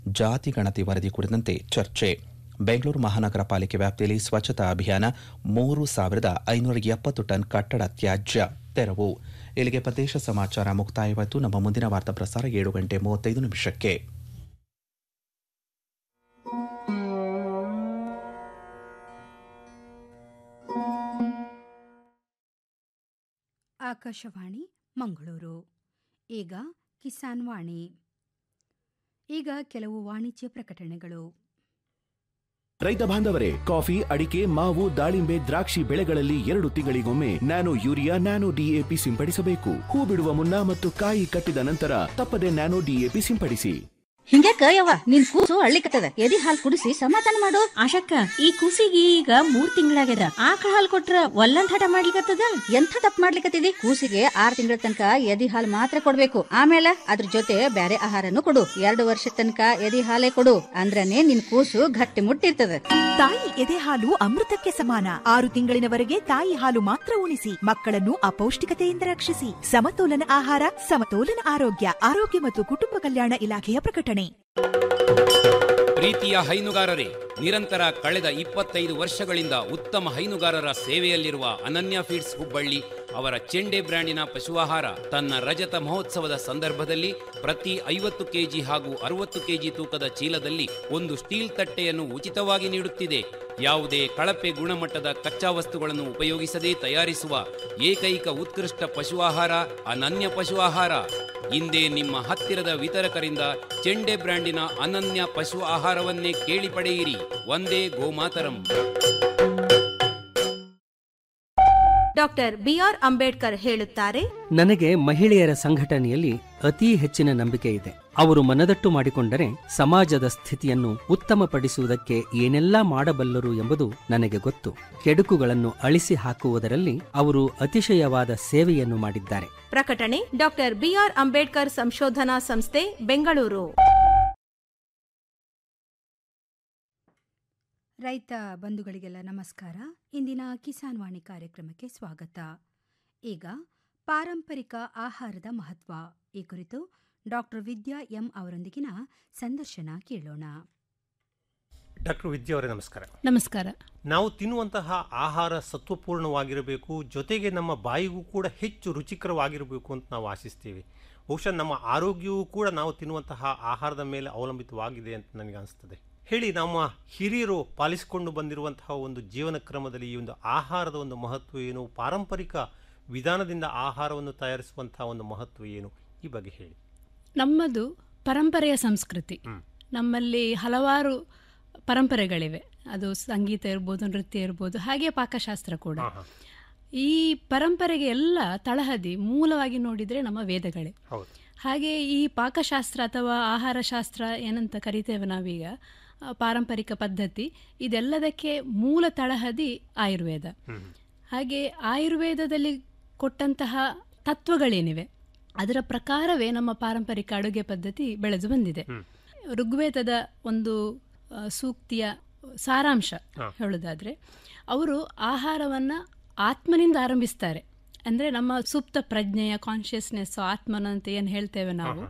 ಜಾತಿ ಗಣತಿ ವರದಿ ಕುರಿತಂತೆ ಚರ್ಚೆ ಬೆಂಗಳೂರು ಮಹಾನಗರ ಪಾಲಿಕೆ ವ್ಯಾಪ್ತಿಯಲ್ಲಿ ಸ್ವಚ್ಛತಾ ಅಭಿಯಾನ ಮೂರು ಸಾವಿರದ ಐನೂರ ಎಪ್ಪತ್ತು ಟನ್ ಕಟ್ಟಡ ತ್ಯಾಜ್ಯ ತೆರವು ಇಲ್ಲಿಗೆ ಪ್ರದೇಶ ಸಮಾಚಾರ ಮುಕ್ತಾಯವಾಯಿತು ನಮ್ಮ ಮುಂದಿನ ವಾರ್ತಾ ಪ್ರಸಾರ ಏಳು ಗಂಟೆ ಮೂವತ್ತೈದು ನಿಮಿಷಕ್ಕೆ ಆಕಾಶವಾಣಿ ಮಂಗಳೂರು ಈಗ ಕಿಸಾನ್ ವಾಣಿ ಈಗ ಕೆಲವು ವಾಣಿಜ್ಯ ಪ್ರಕಟಣೆಗಳು ರೈತ ಬಾಂಧವರೇ ಕಾಫಿ ಅಡಿಕೆ ಮಾವು ದಾಳಿಂಬೆ ದ್ರಾಕ್ಷಿ ಬೆಳೆಗಳಲ್ಲಿ ಎರಡು ತಿಂಗಳಿಗೊಮ್ಮೆ ನ್ಯಾನೋ ಯೂರಿಯಾ ನ್ಯಾನೋ ಡಿಎಪಿ ಸಿಂಪಡಿಸಬೇಕು ಹೂ ಬಿಡುವ ಮುನ್ನ ಮತ್ತು ಕಾಯಿ ಕಟ್ಟಿದ ನಂತರ ತಪ್ಪದೆ ನ್ಯಾನೋ ಡಿಎಪಿ ಸಿಂಪಡಿಸಿ ಹಿಂಗ್ಯಾಕ ಯವ್ವ ನಿನ್ ಕೂಸು ಅಳ್ಳಿಕತ್ತದ ಎದಿ ಹಾಲ್ ಕುಡಿಸಿ ಸಮಾಧಾನ ಮಾಡು ಆಶಕ್ಕ ಈ ಕೂಸಿಗೆ ಈಗ ಮೂರ್ ತಿಂಗಳಾಗ್ಯದ ಆಕಳ ಹಾಲ್ ಕೊಟ್ರ ಒಲ್ಲಂದ್ ಹಠ ಮಾಡ್ಲಿಕತ್ತದ ಎಂಥ ತಪ್ಪು ಮಾಡ್ಲಿಕತ್ತಿದಿ ಕೂಸಿಗೆ ಆರ್ ತಿಂಗಳ ತನಕ ಎದಿ ಹಾಲ್ ಮಾತ್ರ ಕೊಡ್ಬೇಕು ಆಮೇಲೆ ಅದ್ರ ಜೊತೆ ಬ್ಯಾರೆ ಆಹಾರನು ಕೊಡು ಎರಡು ವರ್ಷ ತನಕ ಎದಿ ಹಾಲೇ ಕೊಡು ಅಂದ್ರನೇ ನಿನ್ ಕೂಸು ಗಟ್ಟಿ ಮುಟ್ಟಿರ್ತದ ತಾಯಿ ಎದೆ ಹಾಲು ಅಮೃತಕ್ಕೆ ಸಮಾನ ಆರು ತಿಂಗಳಿನವರೆಗೆ ತಾಯಿ ಹಾಲು ಮಾತ್ರ ಉಣಿಸಿ ಮಕ್ಕಳನ್ನು ಅಪೌಷ್ಟಿಕತೆಯಿಂದ ರಕ್ಷಿಸಿ ಸಮತೋಲನ ಆಹಾರ ಸಮತೋಲನ ಆರೋಗ್ಯ ಆರೋಗ್ಯ ಮತ್ತು ಕುಟುಂಬ ಕಲ್ಯಾಣ ಇಲಾಖೆಯ ಪ್ರಕಟಣೆ ಪ್ರೀತಿಯ ಹೈನುಗಾರರೇ ನಿರಂತರ ಕಳೆದ ಇಪ್ಪತ್ತೈದು ವರ್ಷಗಳಿಂದ ಉತ್ತಮ ಹೈನುಗಾರರ ಸೇವೆಯಲ್ಲಿರುವ ಅನನ್ಯ ಫೀಡ್ಸ್ ಹುಬ್ಬಳ್ಳಿ ಅವರ ಚೆಂಡೆ ಬ್ರ್ಯಾಂಡಿನ ಪಶುಆಹಾರ ತನ್ನ ರಜತ ಮಹೋತ್ಸವದ ಸಂದರ್ಭದಲ್ಲಿ ಪ್ರತಿ ಐವತ್ತು ಕೆಜಿ ಹಾಗೂ ಅರವತ್ತು ಕೆಜಿ ತೂಕದ ಚೀಲದಲ್ಲಿ ಒಂದು ಸ್ಟೀಲ್ ತಟ್ಟೆಯನ್ನು ಉಚಿತವಾಗಿ ನೀಡುತ್ತಿದೆ ಯಾವುದೇ ಕಳಪೆ ಗುಣಮಟ್ಟದ ಕಚ್ಚಾ ವಸ್ತುಗಳನ್ನು ಉಪಯೋಗಿಸದೇ ತಯಾರಿಸುವ ಏಕೈಕ ಉತ್ಕೃಷ್ಟ ಪಶು ಆಹಾರ ಅನನ್ಯ ಪಶು ಆಹಾರ ಇಂದೇ ನಿಮ್ಮ ಹತ್ತಿರದ ವಿತರಕರಿಂದ ಚೆಂಡೆ ಬ್ರ್ಯಾಂಡಿನ ಅನನ್ಯ ಪಶು ಆಹಾರವನ್ನೇ ಕೇಳಿ ಪಡೆಯಿರಿ ಒಂದೇ ಗೋಮಾತರಂ ಡಾಕ್ಟರ್ ಬಿಆರ್ ಅಂಬೇಡ್ಕರ್ ಹೇಳುತ್ತಾರೆ ನನಗೆ ಮಹಿಳೆಯರ ಸಂಘಟನೆಯಲ್ಲಿ ಅತೀ ಹೆಚ್ಚಿನ ನಂಬಿಕೆ ಇದೆ ಅವರು ಮನದಟ್ಟು ಮಾಡಿಕೊಂಡರೆ ಸಮಾಜದ ಸ್ಥಿತಿಯನ್ನು ಉತ್ತಮಪಡಿಸುವುದಕ್ಕೆ ಏನೆಲ್ಲಾ ಮಾಡಬಲ್ಲರು ಎಂಬುದು ನನಗೆ ಗೊತ್ತು ಕೆಡುಕುಗಳನ್ನು ಅಳಿಸಿ ಹಾಕುವುದರಲ್ಲಿ ಅವರು ಅತಿಶಯವಾದ ಸೇವೆಯನ್ನು ಮಾಡಿದ್ದಾರೆ ಪ್ರಕಟಣೆ ಡಾಕ್ಟರ್ ಬಿಆರ್ ಅಂಬೇಡ್ಕರ್ ಸಂಶೋಧನಾ ಸಂಸ್ಥೆ ಬೆಂಗಳೂರು ರೈತ ಬಂಧುಗಳಿಗೆಲ್ಲ ನಮಸ್ಕಾರ ಇಂದಿನ ಕಿಸಾನ್ ವಾಣಿ ಕಾರ್ಯಕ್ರಮಕ್ಕೆ ಸ್ವಾಗತ ಈಗ ಪಾರಂಪರಿಕ ಆಹಾರದ ಮಹತ್ವ ಈ ಕುರಿತು ಡಾಕ್ಟರ್ ವಿದ್ಯಾ ಎಂ ಅವರೊಂದಿಗಿನ ಸಂದರ್ಶನ ಕೇಳೋಣ ಡಾಕ್ಟರ್ ವಿದ್ಯಾ ಅವರೇ ನಮಸ್ಕಾರ ನಮಸ್ಕಾರ ನಾವು ತಿನ್ನುವಂತಹ ಆಹಾರ ಸತ್ವಪೂರ್ಣವಾಗಿರಬೇಕು ಜೊತೆಗೆ ನಮ್ಮ ಬಾಯಿಗೂ ಕೂಡ ಹೆಚ್ಚು ರುಚಿಕರವಾಗಿರಬೇಕು ಅಂತ ನಾವು ಆಶಿಸ್ತೀವಿ ಬಹುಶಃ ನಮ್ಮ ಆರೋಗ್ಯವೂ ಕೂಡ ನಾವು ತಿನ್ನುವಂತಹ ಆಹಾರದ ಮೇಲೆ ಅವಲಂಬಿತವಾಗಿದೆ ಅಂತ ನನಗೆ ಅನಿಸ್ತದೆ ಹೇಳಿ ನಮ್ಮ ಹಿರಿಯರು ಪಾಲಿಸಿಕೊಂಡು ಬಂದಿರುವಂತಹ ಒಂದು ಜೀವನ ಕ್ರಮದಲ್ಲಿ ಈ ಒಂದು ಆಹಾರದ ಒಂದು ಮಹತ್ವ ಏನು ಪಾರಂಪರಿಕ ವಿಧಾನದಿಂದ ಆಹಾರವನ್ನು ತಯಾರಿಸುವಂತಹ ಒಂದು ಮಹತ್ವ ಏನು ಈ ಬಗ್ಗೆ ಹೇಳಿ ನಮ್ಮದು ಪರಂಪರೆಯ ಸಂಸ್ಕೃತಿ ಹ್ಮ್. ನಮ್ಮಲ್ಲಿ ಹಲವಾರು ಪರಂಪರೆಗಳಿವೆ ಅದು ಸಂಗೀತ ಇರ್ಬೋದು ನೃತ್ಯ ಇರ್ಬೋದು ಹಾಗೆ ಪಾಕಶಾಸ್ತ್ರ ಕೂಡ ಹಾ, ಹಾ. ಈ ಪರಂಪರೆಗೆ ಎಲ್ಲ ತಳಹದಿ ಮೂಲವಾಗಿ ನೋಡಿದರೆ ನಮ್ಮ ವೇದಗಳೇ ಹೌದು ಹಾಗೆ ಈ ಪಾಕಶಾಸ್ತ್ರ ಅಥವಾ ಆಹಾರ ಶಾಸ್ತ್ರ ಏನಂತ ಕರಿತೇವೆ ನಾವೀಗ ಆ, ಪಾರಂಪರಿಕ ಪದ್ಧತಿ ಇದೆಲ್ಲದಕ್ಕೆ ಮೂಲ ತಳಹದಿ ಆಯುರ್ವೇದ ಹ್ಮ್. ಹಾಗೆ ಆಯುರ್ವೇದದಲ್ಲಿ ಕೊಟ್ಟಂತಹ ತತ್ವಗಳೇನಿವೆ ಅದರ ಪ್ರಕಾರವೇ ನಮ್ಮ ಪಾರಂಪರಿಕ ಅಡುಗೆ ಪದ್ಧತಿ ಬೆಳೆದು ಬಂದಿದೆ ಹ್ಮ್. ಋಗ್ವೇದದ ಒಂದು ಆ, ಸೂಕ್ತಿಯ ಸಾರಾಂಶ ಹಾ. ಹೇಳೋದಾದ್ರೆ ಅವರು ಆಹಾರವನ್ನ ಆತ್ಮನಿಂದ ಆರಂಭಿಸ್ತಾರೆ ಅಂದ್ರೆ ನಮ್ಮ ಸುಪ್ತ ಪ್ರಜ್ಞೆಯ ಕಾನ್ಶಿಯಸ್ನೆಸ್ ಆತ್ಮನ ಅಂತ ಏನು ಹೇಳ್ತೇವೆ ನಾವು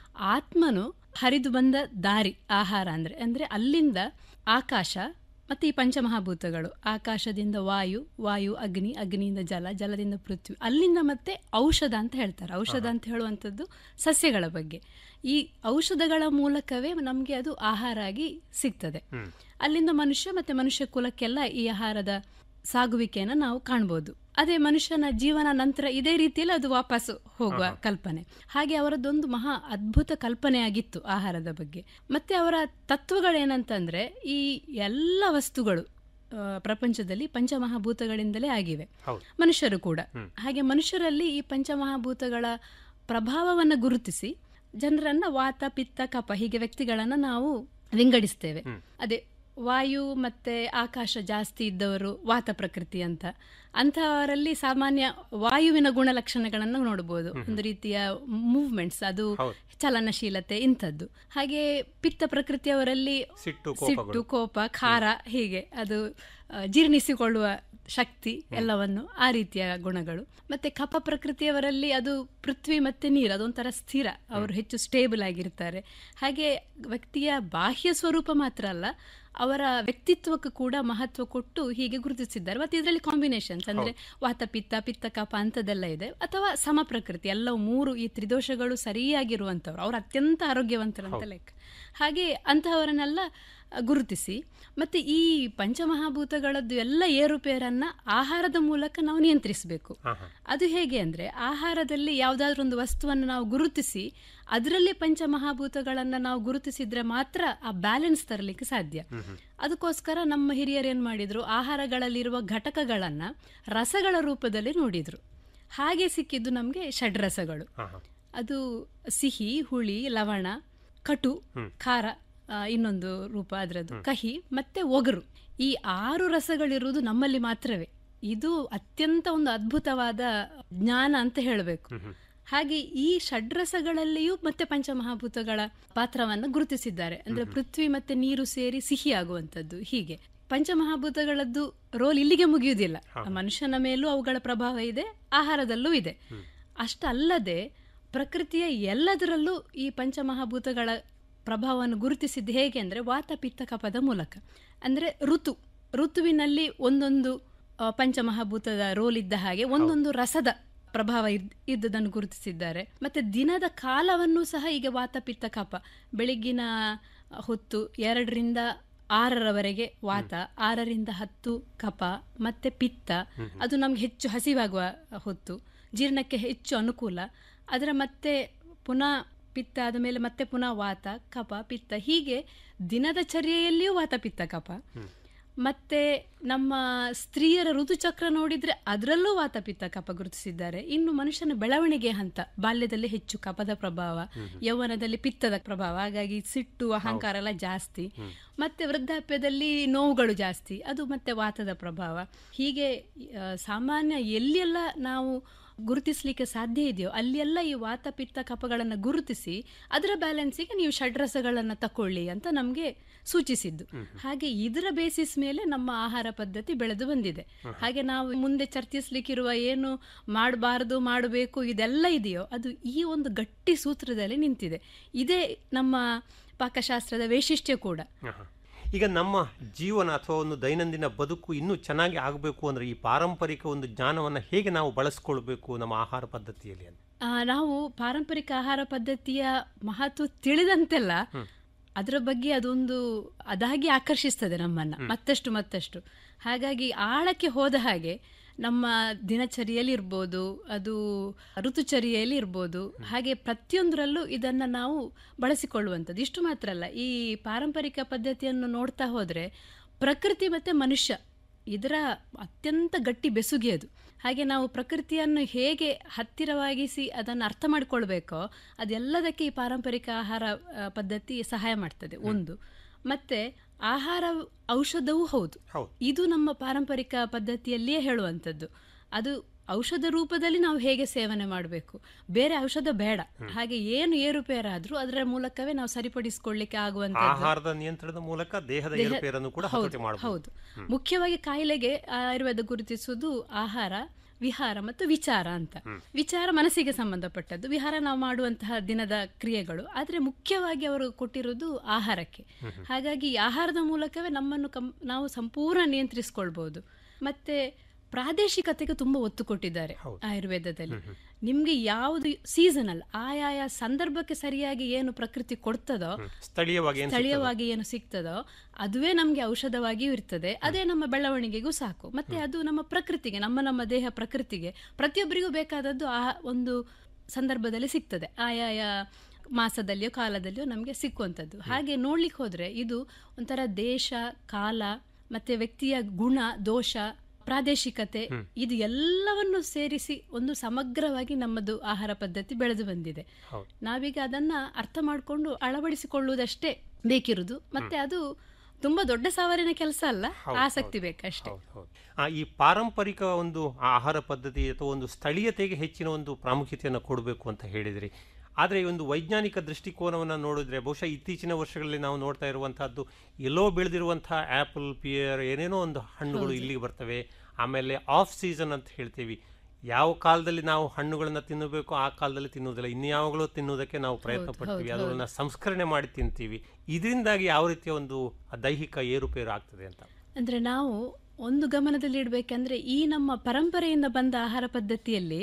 ಆತ್ಮನು ಹರಿದು ಬಂದ ದಾರಿ ಆಹಾರ ಅಂದ್ರೆ ಅಂದ್ರೆ ಅಲ್ಲಿಂದ ಆಕಾಶ ಮತ್ತೆ ಈ ಪಂಚಮಹಾಭೂತಗಳು ಆಕಾಶದಿಂದ ವಾಯು ವಾಯು ಅಗ್ನಿ ಅಗ್ನಿಯಿಂದ ಜಲ ಜಲದಿಂದ ಪೃಥ್ವಿ ಅಲ್ಲಿಂದ ಮತ್ತೆ ಔಷಧ ಅಂತ ಹೇಳ್ತಾರೆ ಔಷಧ ಅಂತ ಹೇಳುವಂಥದ್ದು ಸಸ್ಯಗಳ ಬಗ್ಗೆ ಈ ಔಷಧಗಳ ಮೂಲಕವೇ ನಮಗೆ ಅದು ಆಹಾರ ಆಗಿ ಸಿಗ್ತದೆ ಹ್ಮ್. ಅಲ್ಲಿಂದ ಮನುಷ್ಯ ಮತ್ತೆ ಮನುಷ್ಯ ಕುಲಕ್ಕೆಲ್ಲ ಈ ಆಹಾರದ ಸಾಗುವಿಕೆಯನ್ನು ನಾವು ಕಾಣ್ಬೋದು ಅದೇ ಮನುಷ್ಯನ ಜೀವನ ನಂತರ ಇದೇ ರೀತಿಯಲ್ಲಿ ಅದು ವಾಪಸ್ಸು ಹೋಗುವ ಕಲ್ಪನೆ ಹಾಗೆ ಅವರದ್ದೊಂದು ಮಹಾ ಅದ್ಭುತ ಕಲ್ಪನೆ ಆಗಿತ್ತು ಆಹಾರದ ಬಗ್ಗೆ ಮತ್ತೆ ಅವರ ತತ್ವಗಳೇನಂತಂದ್ರೆ ಈ ಎಲ್ಲ ವಸ್ತುಗಳು ಆ, ಪ್ರಪಂಚದಲ್ಲಿ ಪಂಚಮಹಾಭೂತಗಳಿಂದಲೇ ಆಗಿವೆ ಹೌದು. ಮನುಷ್ಯರು ಕೂಡ ಹ್ಮ್. ಹಾಗೆ ಮನುಷ್ಯರಲ್ಲಿ ಈ ಪಂಚಮಹಾಭೂತಗಳ ಪ್ರಭಾವವನ್ನು ಗುರುತಿಸಿ ಜನರನ್ನ ವಾತ ಪಿತ್ತ ಕಪ ಹೀಗೆ ವ್ಯಕ್ತಿಗಳನ್ನ ನಾವು ವಿಂಗಡಿಸ್ತೇವೆ ಹ್ಮ್. ಅದೇ ವಾಯು ಮತ್ತೆ ಆಕಾಶ ಜಾಸ್ತಿ ಇದ್ದವರು ವಾತ ಪ್ರಕೃತಿ ಅಂತ ಅಂತಹವರಲ್ಲಿ ಸಾಮಾನ್ಯ ವಾಯುವಿನ ಗುಣಲಕ್ಷಣಗಳನ್ನು ನೋಡಬಹುದು ಒಂದು ರೀತಿಯ ಮೂವ್ಮೆಂಟ್ಸ್ ಅದು ಹೌದು. ಚಲನಶೀಲತೆ ಇಂಥದ್ದು ಹಾಗೆ ಪಿತ್ತ ಪ್ರಕೃತಿಯವರಲ್ಲಿ ಸಿಟ್ಟು ಸಿಟ್ಟು ಕೋಪಗಳು ಕೋಪ ಖಾರ ಹೀಗೆ ಅದು ಆ, ಜೀರ್ಣಿಸಿಕೊಳ್ಳುವ ಶಕ್ತಿ ಎಲ್ಲವನ್ನು ಆ ರೀತಿಯ ಗುಣಗಳು ಮತ್ತೆ ಕಪ ಪ್ರಕೃತಿಯವರಲ್ಲಿ ಅದು ಪೃಥ್ವಿ ಮತ್ತೆ ನೀರು ಅದೊಂಥರ ಸ್ಥಿರ ಅವರು ಹೆಚ್ಚು ಸ್ಟೇಬಲ್ ಆಗಿರ್ತಾರೆ ಹಾಗೆ ವ್ಯಕ್ತಿಯ ಬಾಹ್ಯ ಸ್ವರೂಪ ಮಾತ್ರ ಅಲ್ಲ ಅವರ ವ್ಯಕ್ತಿತ್ವಕ್ಕೂ ಕೂಡ ಮಹತ್ವ ಕೊಟ್ಟು ಹೀಗೆ ಗುರುತಿಸಿದ್ದಾರೆ ಮತ್ತೆ ಇದರಲ್ಲಿ ಕಾಂಬಿನೇಷನ್ಸ್ ಅಂದ್ರೆ ವಾತ ಪಿತ್ತ ಪಿತ್ತ ಕಪ ಅಂತದೆಲ್ಲ ಇದೆ ಅಥವಾ ಸಮ ಪ್ರಕೃತಿ ಎಲ್ಲವೂ ಮೂರು ಈ ತ್ರಿದೋಷಗಳು ಸರಿಯಾಗಿರುವಂಥವ್ರು ಅವ್ರು ಅತ್ಯಂತ ಆರೋಗ್ಯವಂತರಂತ ಲೆಕ್ಕ ಹಾಗೆ ಅಂತಹವರನ್ನೆಲ್ಲ ಗುರುತಿಸಿ ಮತ್ತೆ ಈ ಪಂಚಮಹಾಭೂತಗಳದ್ದು ಎಲ್ಲ ಏರುಪೇರನ್ನ ಆಹಾರದ ಮೂಲಕ ನಾವು ನಿಯಂತ್ರಿಸಬೇಕು ಅದು ಹೇಗೆ ಅಂದ್ರೆ ಆಹಾರದಲ್ಲಿ ಯಾವುದಾದ್ರೂ ಒಂದು ವಸ್ತುವನ್ನು ನಾವು ಗುರುತಿಸಿ ಅದರಲ್ಲಿ ಪಂಚಮಹಾಭೂತಗಳನ್ನ ನಾವು ಗುರುತಿಸಿದ್ರೆ ಮಾತ್ರ ಆ ಬ್ಯಾಲೆನ್ಸ್ ತರಲಿಕ್ಕೆ ಸಾಧ್ಯ ಅದಕ್ಕೋಸ್ಕರ ನಮ್ಮ ಹಿರಿಯರು ಏನ್ ಮಾಡಿದ್ರು ಆಹಾರಗಳಲ್ಲಿರುವ ಘಟಕಗಳನ್ನ ರಸಗಳ ರೂಪದಲ್ಲಿ ನೋಡಿದ್ರು ಹಾಗೆ ಸಿಕ್ಕಿದ್ದು ನಮಗೆ ಷಡ್ರಸಗಳು ಅದು ಸಿಹಿ ಹುಳಿ ಲವಣ ಕಟು ಖಾರ ಆ, ಇನ್ನೊಂದು ರೂಪ ಅದರದ್ದು ಕಹಿ ಮತ್ತೆ ಒಗರು ಈ ಆರು ರಸಗಳಿರುವುದು ನಮ್ಮಲ್ಲಿ ಮಾತ್ರವೇ ಇದು ಅತ್ಯಂತ ಒಂದು ಅದ್ಭುತವಾದ ಜ್ಞಾನ ಅಂತ ಹೇಳಬೇಕು ಹಾಗೆ ಈ ಷಡ್ರಸಗಳಲ್ಲಿಯೂ ಮತ್ತೆ ಪಂಚಮಹಾಭೂತಗಳ ಪಾತ್ರವನ್ನು ಗುರುತಿಸಿದ್ದಾರೆ ಅಂದ್ರೆ ಪೃಥ್ವಿ ಮತ್ತೆ ನೀರು ಸೇರಿ ಸಿಹಿ ಆಗುವಂಥದ್ದು ಹೀಗೆ ಪಂಚಮಹಾಭೂತಗಳದ್ದು ರೋಲ್ ಇಲ್ಲಿಗೆ ಮುಗಿಯುವುದಿಲ್ಲ ಮನುಷ್ಯನ ಮೇಲೂ ಅವುಗಳ ಪ್ರಭಾವ ಇದೆ ಆಹಾರದಲ್ಲೂ ಇದೆ ಅಷ್ಟಲ್ಲದೆ ಪ್ರಕೃತಿಯ ಎಲ್ಲದರಲ್ಲೂ ಈ ಪಂಚಮಹಾಭೂತಗಳ ಪ್ರಭಾವವನ್ನು ಗುರುತಿಸಿದ್ದು ಹೇಗೆ ಅಂದರೆ ವಾತ ಪಿತ್ತ ಕಪದ ಮೂಲಕ ಅಂದರೆ ಋತು ಋತುವಿನಲ್ಲಿ ಒಂದೊಂದು ಆ, ಪಂಚಮಹಾಭೂತದ ರೋಲ್ ಇದ್ದ ಹಾಗೆ ಒಂದೊಂದು ರಸದ ಪ್ರಭಾವ ಇದ್- ಇದ್ದುದನ್ನು ಗುರುತಿಸಿದ್ದಾರೆ ಮತ್ತೆ ದಿನದ ಕಾಲವನ್ನು ಸಹ ಈಗ ವಾತ ಪಿತ್ತ ಕಪ ಬೆಳಿಗ್ಗಿನ ಹೊತ್ತು ಎರಡರಿಂದ ಆರರವರೆಗೆ ವಾತ ಆರರಿಂದ ಹತ್ತು ಕಪ ಮತ್ತೆ ಪಿತ್ತ ಅದು ನಮ್ಗೆ ಹೆಚ್ಚು ಹಸಿವಾಗುವ ಹೊತ್ತು ಜೀರ್ಣಕ್ಕೆ ಹೆಚ್ಚು ಅನುಕೂಲ ಅದರ ಮತ್ತೆ ಪುನಃ ಪಿತ್ತ ಆದ ಮೇಲೆ ಮತ್ತೆ ಪುನಃ ವಾತ ಕಪ ಪಿತ್ತ ಹೀಗೆ ದಿನದ ಚರ್ಯೆಯಲ್ಲಿಯೂ ವಾತ ಪಿತ್ತ ಕಪ ಮತ್ತೆ ನಮ್ಮ ಸ್ತ್ರೀಯರ ಋತುಚಕ್ರ ನೋಡಿದ್ರೆ ಅದರಲ್ಲೂ ವಾತ ಪಿತ್ತ ಕಪ ಗುರುತಿಸಿದ್ದಾರೆ ಇನ್ನು ಮನುಷ್ಯನ ಬೆಳವಣಿಗೆ ಹಂತ ಬಾಲ್ಯದಲ್ಲಿ ಹೆಚ್ಚು ಕಪದ ಪ್ರಭಾವ ಯೌವನದಲ್ಲಿ ಪಿತ್ತದ ಪ್ರಭಾವ ಹಾಗಾಗಿ ಸಿಟ್ಟು ಅಹಂಕಾರ ಎಲ್ಲ ಜಾಸ್ತಿ ಮತ್ತೆ ವೃದ್ಧಾಪ್ಯದಲ್ಲಿ ನೋವುಗಳು ಜಾಸ್ತಿ ಅದು ಮತ್ತೆ ವಾತದ ಪ್ರಭಾವ ಹೀಗೆ ಆ, ಸಾಮಾನ್ಯ ಎಲ್ಲೆಲ್ಲ ನಾವು ಗುರುತಿಸಲಿಕ್ಕೆ ಸಾಧ್ಯ ಇದೆಯೋ ಅಲ್ಲೆಲ್ಲ ಈ ವಾತ ಪಿತ್ತ ಕಪಗಳನ್ನು ಗುರುತಿಸಿ ಅದರ ಬ್ಯಾಲೆನ್ಸಿಗೆ ನೀವು ಷಡ್ರಸಗಳನ್ನು ತಕೊಳ್ಳಿ ಅಂತ ನಮಗೆ ಸೂಚಿಸಿದ್ದು ಹಾಗೆ ಇದರ ಬೇಸಿಸ್ ಮೇಲೆ ನಮ್ಮ ಆಹಾರ ಪದ್ಧತಿ ಬೆಳೆದು ಬಂದಿದೆ ಹಾಗೆ ನಾವು ಮುಂದೆ ಚರ್ಚಿಸಲಿಕ್ಕಿರುವ ಏನು ಮಾಡಬಾರದು ಮಾಡಬೇಕು ಇದೆಲ್ಲ ಇದೆಯೋ ಅದು ಈ ಒಂದು ಗಟ್ಟಿ ಸೂತ್ರದಲ್ಲಿ ನಿಂತಿದೆ ಇದೇ ನಮ್ಮ ಪಾಕಶಾಸ್ತ್ರದ ವೈಶಿಷ್ಟ್ಯ ಕೂಡ ಈಗ ನಮ್ಮ ಜೀವನ ಅಥವಾ ಒಂದು ದೈನಂದಿನ ಬದುಕು ಇನ್ನೂ ಚೆನ್ನಾಗಿ ಆಗಬೇಕು ಅಂದ್ರೆ ಈ ಪಾರಂಪರಿಕ ಒಂದು ಜ್ಞಾನವನ್ನು ಹೇಗೆ ನಾವು ಬಳಸ್ಕೊಳ್ಬೇಕು ನಮ್ಮ ಆಹಾರ ಪದ್ಧತಿಯಲ್ಲಿ ಅಂತ ಆ, ನಾವು ಪಾರಂಪರಿಕ ಆಹಾರ ಪದ್ಧತಿಯ ಮಹತ್ವ ತಿಳಿದಂತೆಲ್ಲ ಅದರ ಬಗ್ಗೆ ಅದೊಂದು ಅದಾಗಿ ಆಕರ್ಷಿಸ್ತದೆ ನಮ್ಮನ್ನ ಮತ್ತಷ್ಟು ಮತ್ತಷ್ಟು ಹಾಗಾಗಿ ಆಳಕ್ಕೆ ಹೋದ ಹಾಗೆ ನಮ್ಮ ದಿನಚರಿಯಲ್ಲಿ ಇರ್ಬೋದು ಅದು ಋತುಚರಿಯಲ್ಲಿ ಇರ್ಬೋದು ಹಾಗೆ ಪ್ರತಿಯೊಂದರಲ್ಲೂ ಇದನ್ನ ನಾವು ಬಳಸಿಕೊಳ್ಳುವಂಥದ್ದು ಇಷ್ಟು ಮಾತ್ರ ಅಲ್ಲ ಈ ಪಾರಂಪರಿಕ ಪದ್ಧತಿಯನ್ನು ನೋಡ್ತಾ ಹೋದ್ರೆ ಪ್ರಕೃತಿ ಮತ್ತೆ ಮನುಷ್ಯ ಇದರ ಅತ್ಯಂತ ಗಟ್ಟಿ ಬೆಸುಗೆ ಅದು ಹಾಗೆ ನಾವು ಪ್ರಕೃತಿಯನ್ನು ಹೇಗೆ ಹತ್ತಿರವಾಗಿಸಿ ಅದನ್ನು ಅರ್ಥ ಮಾಡ್ಕೊಳ್ಬೇಕೋ ಅದೆಲ್ಲದಕ್ಕೆ ಈ ಪಾರಂಪರಿಕ ಆಹಾರ ಆ, ಪದ್ಧತಿ ಸಹಾಯ ಮಾಡ್ತದೆ ಒಂದು ಮತ್ತೆ ಆಹಾರ ಔಷಧವೂ ಹೌದು ಇದು ನಮ್ಮ ಪಾರಂಪರಿಕ ಪದ್ಧತಿಯಲ್ಲಿಯೇ ಹೇಳುವಂಥದ್ದು ಅದು ಔಷಧ ರೂಪದಲ್ಲಿ ನಾವು ಹೇಗೆ ಸೇವನೆ ಮಾಡಬೇಕು ಬೇರೆ ಔಷಧ ಬೇಡ ಹಾಗೆ ಏನು ಏರುಪೇರಾದ್ರೂ ಅದರ ಮೂಲಕವೇ ನಾವು ಸರಿಪಡಿಸಿಕೊಳ್ಳಿಕ್ಕೆ ಆಗುವಂಥದ್ದು ಆಹಾರದ ನಿಯಂತ್ರಣದ ಮೂಲಕ ದೇಹದ ದೇಹ- ಏರುಪೇರನ್ನು ಕೂಡ ಹೌದು, ಹತೋಟಿ ಮಾಡಬಹುದು ಹೌದು ಮುಖ್ಯವಾಗಿ ಕಾಯಿಲೆಗೆ ಆಯುರ್ವೇದ ಗುರುತಿಸುವುದು ಆಹಾರ ವಿಹಾರ ಮತ್ತು ವಿಚಾರ ಅಂತ ವಿಚಾರ ಮನಸ್ಸಿಗೆ ಸಂಬಂಧಪಟ್ಟದ್ದು ವಿಹಾರ ನಾವು ಮಾಡುವಂತಹ ದಿನದ ಕ್ರಿಯೆಗಳು ಆದರೆ ಮುಖ್ಯವಾಗಿ ಅವರು ಕೊಟ್ಟಿರೋದು ಆಹಾರಕ್ಕೆ ಹಾಗಾಗಿ ಈ ಆಹಾರದ ಮೂಲಕವೇ ನಮ್ಮನ್ನು ಕಂ ನಾವು ಸಂಪೂರ್ಣ ನಿಯಂತ್ರಿಸ್ಕೊಳ್ಬಹುದು ಮತ್ತೆ ಪ್ರಾದೇಶಿಕತೆಗೆ ತುಂಬಾ ಒತ್ತು ಕೊಟ್ಟಿದ್ದಾರೆ ಆಯುರ್ವೇದದಲ್ಲಿ ನಿಮ್ಗೆ ಯಾವುದು ಸೀಸನಲ್ ಆಯಾಯ ಸಂದರ್ಭಕ್ಕೆ ಸರಿಯಾಗಿ ಏನು ಪ್ರಕೃತಿ ಕೊಡ್ತದೋ ಸ್ಥಳೀಯವಾಗಿ ಏನು ಸ್ಥಳೀಯವಾಗಿ ಏನು ಸಿಗ್ತದೋ ಅದುವೇ ನಮಗೆ ಔಷಧವಾಗಿಯೂ ಇರ್ತದೆ ಅದೇ ನಮ್ಮ ಬೆಳವಣಿಗೆಗೂ ಸಾಕು ಮತ್ತೆ ಅದು ನಮ್ಮ ಪ್ರಕೃತಿಗೆ ನಮ್ಮ ನಮ್ಮ ದೇಹ ಪ್ರಕೃತಿಗೆ ಪ್ರತಿಯೊಬ್ಬರಿಗೂ ಬೇಕಾದದ್ದು ಆ ಒಂದು ಸಂದರ್ಭದಲ್ಲಿ ಸಿಗ್ತದೆ ಆಯಾಯ ಮಾಸದಲ್ಲಿಯೋ ಕಾಲದಲ್ಲಿಯೋ ನಮಗೆ ಸಿಕ್ಕುವಂಥದ್ದು ಹಾಗೆ ನೋಡ್ಲಿಕ್ಕೆ ಹೋದ್ರೆ ಇದು ಒಂಥರ ದೇಶ ಕಾಲ ಮತ್ತೆ ವ್ಯಕ್ತಿಯ ಗುಣ ದೋಷ ಪ್ರಾದೇಶಿಕತೆ ಇದು ಎಲ್ಲವನ್ನು ಸೇರಿಸಿ ಒಂದು ಸಮಗ್ರವಾಗಿ ನಮ್ಮದು ಆಹಾರ ಪದ್ಧತಿ ಬೆಳೆದು ಬಂದಿದೆ ನಾವೀಗ ಅದನ್ನ ಅರ್ಥ ಮಾಡಿಕೊಂಡು ಅಳವಡಿಸಿಕೊಳ್ಳುವುದಷ್ಟೇ ಬೇಕಿರುವುದು ಮತ್ತೆ ಅದು ತುಂಬಾ ದೊಡ್ಡ ಸವಾಲಿನ ಕೆಲಸ ಅಲ್ಲ ಆಸಕ್ತಿ ಬೇಕಷ್ಟೇ ಆ, ಈ ಪಾರಂಪರಿಕ ಒಂದು ಆಹಾರ ಪದ್ಧತಿ ಅಥವಾ ಒಂದು ಸ್ಥಳೀಯತೆಗೆ ಹೆಚ್ಚಿನ ಒಂದು ಪ್ರಾಮುಖ್ಯತೆಯನ್ನು ಕೊಡಬೇಕು ಅಂತ ಹೇಳಿದ್ರಿ ಆದರೆ ಈ ಒಂದು ವೈಜ್ಞಾನಿಕ ದೃಷ್ಟಿಕೋನವನ್ನು ನೋಡಿದ್ರೆ ಬಹುಶಃ ಇತ್ತೀಚಿನ ವರ್ಷಗಳಲ್ಲಿ ನಾವು ನೋಡ್ತಾ ಇರುವಂತಹದ್ದು ಎಲ್ಲೋ ಬೆಳೆದಿರುವಂತಹ ಆಪಲ್ ಪಿಯರ್ ಏನೇನೋ ಒಂದು ಹಣ್ಣುಗಳು ಇಲ್ಲಿಗೆ ಬರ್ತವೆ ಆಮೇಲೆ ಆಫ್ ಸೀಸನ್ ಅಂತ ಹೇಳ್ತೀವಿ ಯಾವ ಕಾಲದಲ್ಲಿ ನಾವು ಹಣ್ಣುಗಳನ್ನ ತಿನ್ನಬೇಕು ಆ ಕಾಲದಲ್ಲಿ ತಿನ್ನುವುದಿಲ್ಲ ಇನ್ಯಾವಾಗಲೂ ತಿನ್ನುವುದಕ್ಕೆ ನಾವು ಪ್ರಯತ್ನ ಹೌದು, ಪಡ್ತೀವಿ ಹೌದು, ಅದನ್ನ ಸಂಸ್ಕರಣೆ ಮಾಡಿ ತಿಂತೀವಿ ಇದರಿಂದಾಗಿ ಯಾವ ರೀತಿಯ ಒಂದು ದೈಹಿಕ ಏರುಪೇರು ಆಗ್ತದೆ ಅಂತ ಅಂದ್ರೆ ನಾವು ಒಂದು ಗಮನದಲ್ಲಿ ಇಡಬೇಕಂದ್ರೆ ಈ ನಮ್ಮ ಪರಂಪರೆಯಿಂದ ಬಂದ ಆಹಾರ ಪದ್ಧತಿಯಲ್ಲಿ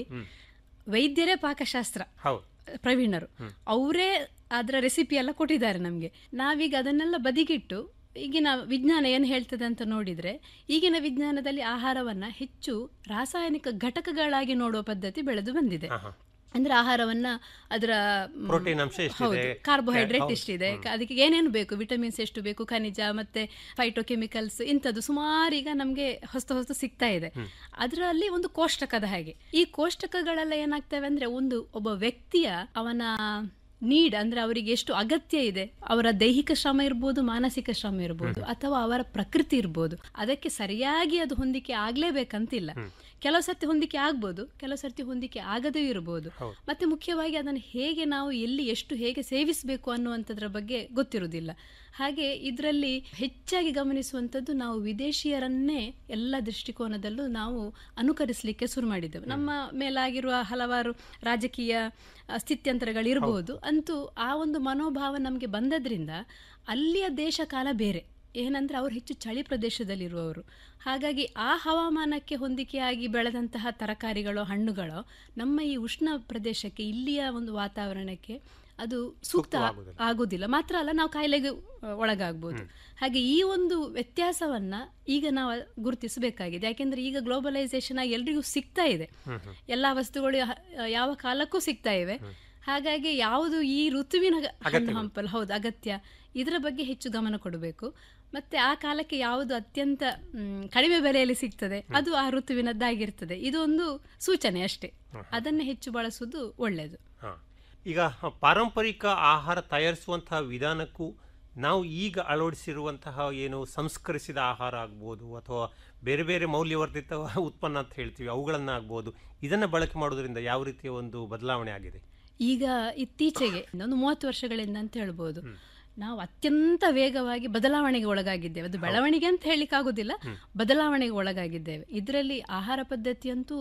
ವೈದ್ಯರೇ ಪಾಕಶಾಸ್ತ್ರ ಹೌದು ಪ್ರವೀಣರು ಅವರೇ ಅದರ ರೆಸಿಪಿ ಎಲ್ಲ ಕೊಟ್ಟಿದ್ದಾರೆ ನಮಗೆ ನಾವೀಗ ಅದನ್ನೆಲ್ಲ ಬದಿಗಿಟ್ಟು ಈಗಿನ ವಿಜ್ಞಾನ ಏನು ಹೇಳ್ತದೆ ಅಂತ ನೋಡಿದ್ರೆ ಈಗಿನ ವಿಜ್ಞಾನದಲ್ಲಿ ಆಹಾರವನ್ನ ಹೆಚ್ಚು ರಾಸಾಯನಿಕ ಘಟಕಗಳಾಗಿ ನೋಡುವ ಪದ್ಧತಿ ಬೆಳೆದು ಬಂದಿದೆ ಅಂದ್ರೆ ಆಹಾರವನ್ನ ಅದರ ಮ್, ಪ್ರೋಟೀನ್ ಅಂಶ ಎಷ್ಟಿದೆ? ಕಾರ್ಬೋಹೈಡ್ರೇಟ್ ಹೌದು. ಎಷ್ಟಿದೆ ಅದಕ್ಕೆ ಏನೇನು ಬೇಕು ವಿಟಮಿನ್ಸ್ ಎಷ್ಟು ಬೇಕು ಖನಿಜ ಮತ್ತೆ ಫೈಟೋಕೆಮಿಕಲ್ಸ್ ಇಂಥದ್ದು ಸುಮಾರು ಈಗ ನಮಗೆ ಹೊಸ್ತು ಹೊಸ್ತು ಸಿಗ್ತಾ ಇದೆ ಅದರಲ್ಲಿ ಒಂದು ಕೋಷ್ಟಕದ ಹಾಗೆ ಈ ಕೋಷ್ಟಕಗಳೆಲ್ಲ ಏನಾಗ್ತವೆ ಅಂದ್ರೆ ಒಂದು ಒಬ್ಬ ವ್ಯಕ್ತಿಯ ಅವನ ನೀಡ್ ಅಂದ್ರೆ ಅವರಿಗೆ ಎಷ್ಟು ಅಗತ್ಯ ಇದೆ ಅವರ ದೈಹಿಕ ಶ್ರಮ ಇರ್ಬೋದು ಮಾನಸಿಕ ಶ್ರಮ ಇರ್ಬೋದು ಅಥವಾ ಅವರ ಪ್ರಕೃತಿ ಇರ್ಬೋದು ಅದಕ್ಕೆ ಸರಿಯಾಗಿ ಅದು ಹೊಂದಿಕೆ ಆಗ್ಲೇಬೇಕಂತಿಲ್ಲ ಕೆಲವು ಸರ್ತಿ ಹೊಂದಿಕೆ ಆಗ್ಬೋದು ಕೆಲವು ಸರ್ತಿ ಹೊಂದಿಕೆ ಆಗದೇ ಇರಬಹುದು ಮತ್ತೆ ಮುಖ್ಯವಾಗಿ ಅದನ್ನು ಹೇಗೆ ನಾವು ಎಲ್ಲಿ ಎಷ್ಟು ಹೇಗೆ ಸೇವಿಸಬೇಕು ಅನ್ನುವಂಥದ್ರ ಬಗ್ಗೆ ಗೊತ್ತಿರುವುದಿಲ್ಲ ಹಾಗೆ ಇದರಲ್ಲಿ ಹೆಚ್ಚಾಗಿ ಗಮನಿಸುವಂಥದ್ದು ನಾವು ವಿದೇಶಿಯರನ್ನೇ ಎಲ್ಲ ದೃಷ್ಟಿಕೋನದಲ್ಲೂ ನಾವು ಅನುಕರಿಸಲಿಕ್ಕೆ ಶುರು ಮಾಡಿದ್ದೆವು ನಮ್ಮ ಮೇಲಾಗಿರುವ ಹಲವಾರು ರಾಜಕೀಯ ಆ, ಸ್ಥಿತ್ಯಂತರಗಳಿರಬಹುದು ಅಂತೂ ಆ ಒಂದು ಮನೋಭಾವ ನಮಗೆ ಬಂದದ್ರಿಂದ ಅಲ್ಲಿಯ ದೇಶ ಕಾಲ ಬೇರೆ ಏನಂದ್ರೆ ಅವರು ಹೆಚ್ಚು ಚಳಿ ಪ್ರದೇಶದಲ್ಲಿರುವವರು ಹಾಗಾಗಿ ಆ ಹವಾಮಾನಕ್ಕೆ ಹೊಂದಿಕೆಯಾಗಿ ಬೆಳೆದಂತಹ ತರಕಾರಿಗಳು ಹಣ್ಣುಗಳು ನಮ್ಮ ಈ ಉಷ್ಣ ಪ್ರದೇಶಕ್ಕೆ ಇಲ್ಲಿಯ ಒಂದು ವಾತಾವರಣಕ್ಕೆ ಅದು ಸೂಕ್ತ ಸೂಕ್ತವಾಗುವುದಿಲ್ಲ. ಆಗುದಿಲ್ಲ ಮಾತ್ರ ಅಲ್ಲ ನಾವು ಕಾಯಿಲೆಗೆ ಆ, ಒಳಗಾಗ್ಬೋದು ಹಾಗೆ ಈ ಒಂದು ವ್ಯತ್ಯಾಸವನ್ನ ಈಗ ನಾವು ಗುರುತಿಸಬೇಕಾಗಿದೆ ಯಾಕೆಂದ್ರೆ ಈಗ ಗ್ಲೋಬಲೈಸೇಷನ್ ಆಗಿ ಎಲ್ರಿಗೂ ಸಿಗ್ತಾ ಇದೆ ಎಲ್ಲಾ ವಸ್ತುಗಳು ಯ- ಯಾವ ಕಾಲಕ್ಕೂ ಸಿಗ್ತಾ ಇವೆ ಹಾಗಾಗಿ ಯಾವುದು ಈ ಋತುವಿನ ಗ- ಹಣ್ಣು ಹಂಪಲು ಹೌದು ಅಗತ್ಯ ಇದರ ಬಗ್ಗೆ ಹೆಚ್ಚು ಗಮನ ಕೊಡಬೇಕು ಮತ್ತೆ ಆ ಕಾಲಕ್ಕೆ ಯಾವುದು ಅತ್ಯಂತ ಮ್, ಕಡಿಮೆ ಬೆಲೆಯಲ್ಲಿ ಸಿಗ್ತದೆ ಅದು ಆ ಋತುವಿನದ್ದಾಗಿರ್ತದೆ ಇದು ಒಂದು ಸೂಚನೆ ಅಷ್ಟೇ ಅದನ್ನೇ ಹೆಚ್ಚು ಬಳಸುವುದು ಒಳ್ಳೆಯದು ಹಾ. ಈಗ ಪಾರಂಪರಿಕ ಆಹಾರ ತಯಾರಿಸುವಂತಹ ವಿಧಾನಕ್ಕೂ ನಾವು ಈಗ ಅಳವಡಿಸಿರುವಂತಹ ಏನು ಸಂಸ್ಕರಿಸಿದ ಆಹಾರ ಆಗ್ಬೋದು ಅಥವಾ ಬೇರೆ ಬೇರೆ ಮೌಲ್ಯವರ್ಧಿತ ಉತ್ಪನ್ನ ಅಂತ ಹೇಳ್ತೀವಿ ಅವುಗಳನ್ನ ಆಗ್ಬೋದು ಇದನ್ನ ಬಳಕೆ ಮಾಡೋದ್ರಿಂದ ಯಾವ ರೀತಿಯ ಒಂದು ಬದಲಾವಣೆ ಆಗಿದೆ ಈಗ ಇತ್ತೀಚೆಗೆ ಒಂದು ಮೂವತ್ತು ವರ್ಷಗಳಿಂದ ಅಂತ ಹೇಳ್ಬೋದು ನಾವು ಅತ್ಯಂತ ವೇಗವಾಗಿ ಬದಲಾವಣೆಗೆ ಒಳಗಾಗಿದ್ದೇವೆ ಅದು ಬೆಳವಣಿಗೆ ಅಂತ ಹೇಳಲಿಕ್ಕೆ ಆಗುದಿಲ್ಲ ಬದಲಾವಣೆಗೆ ಒಳಗಾಗಿದ್ದೇವೆ ಇದರಲ್ಲಿ ಆಹಾರ ಪದ್ಧತಿಯಂತೂ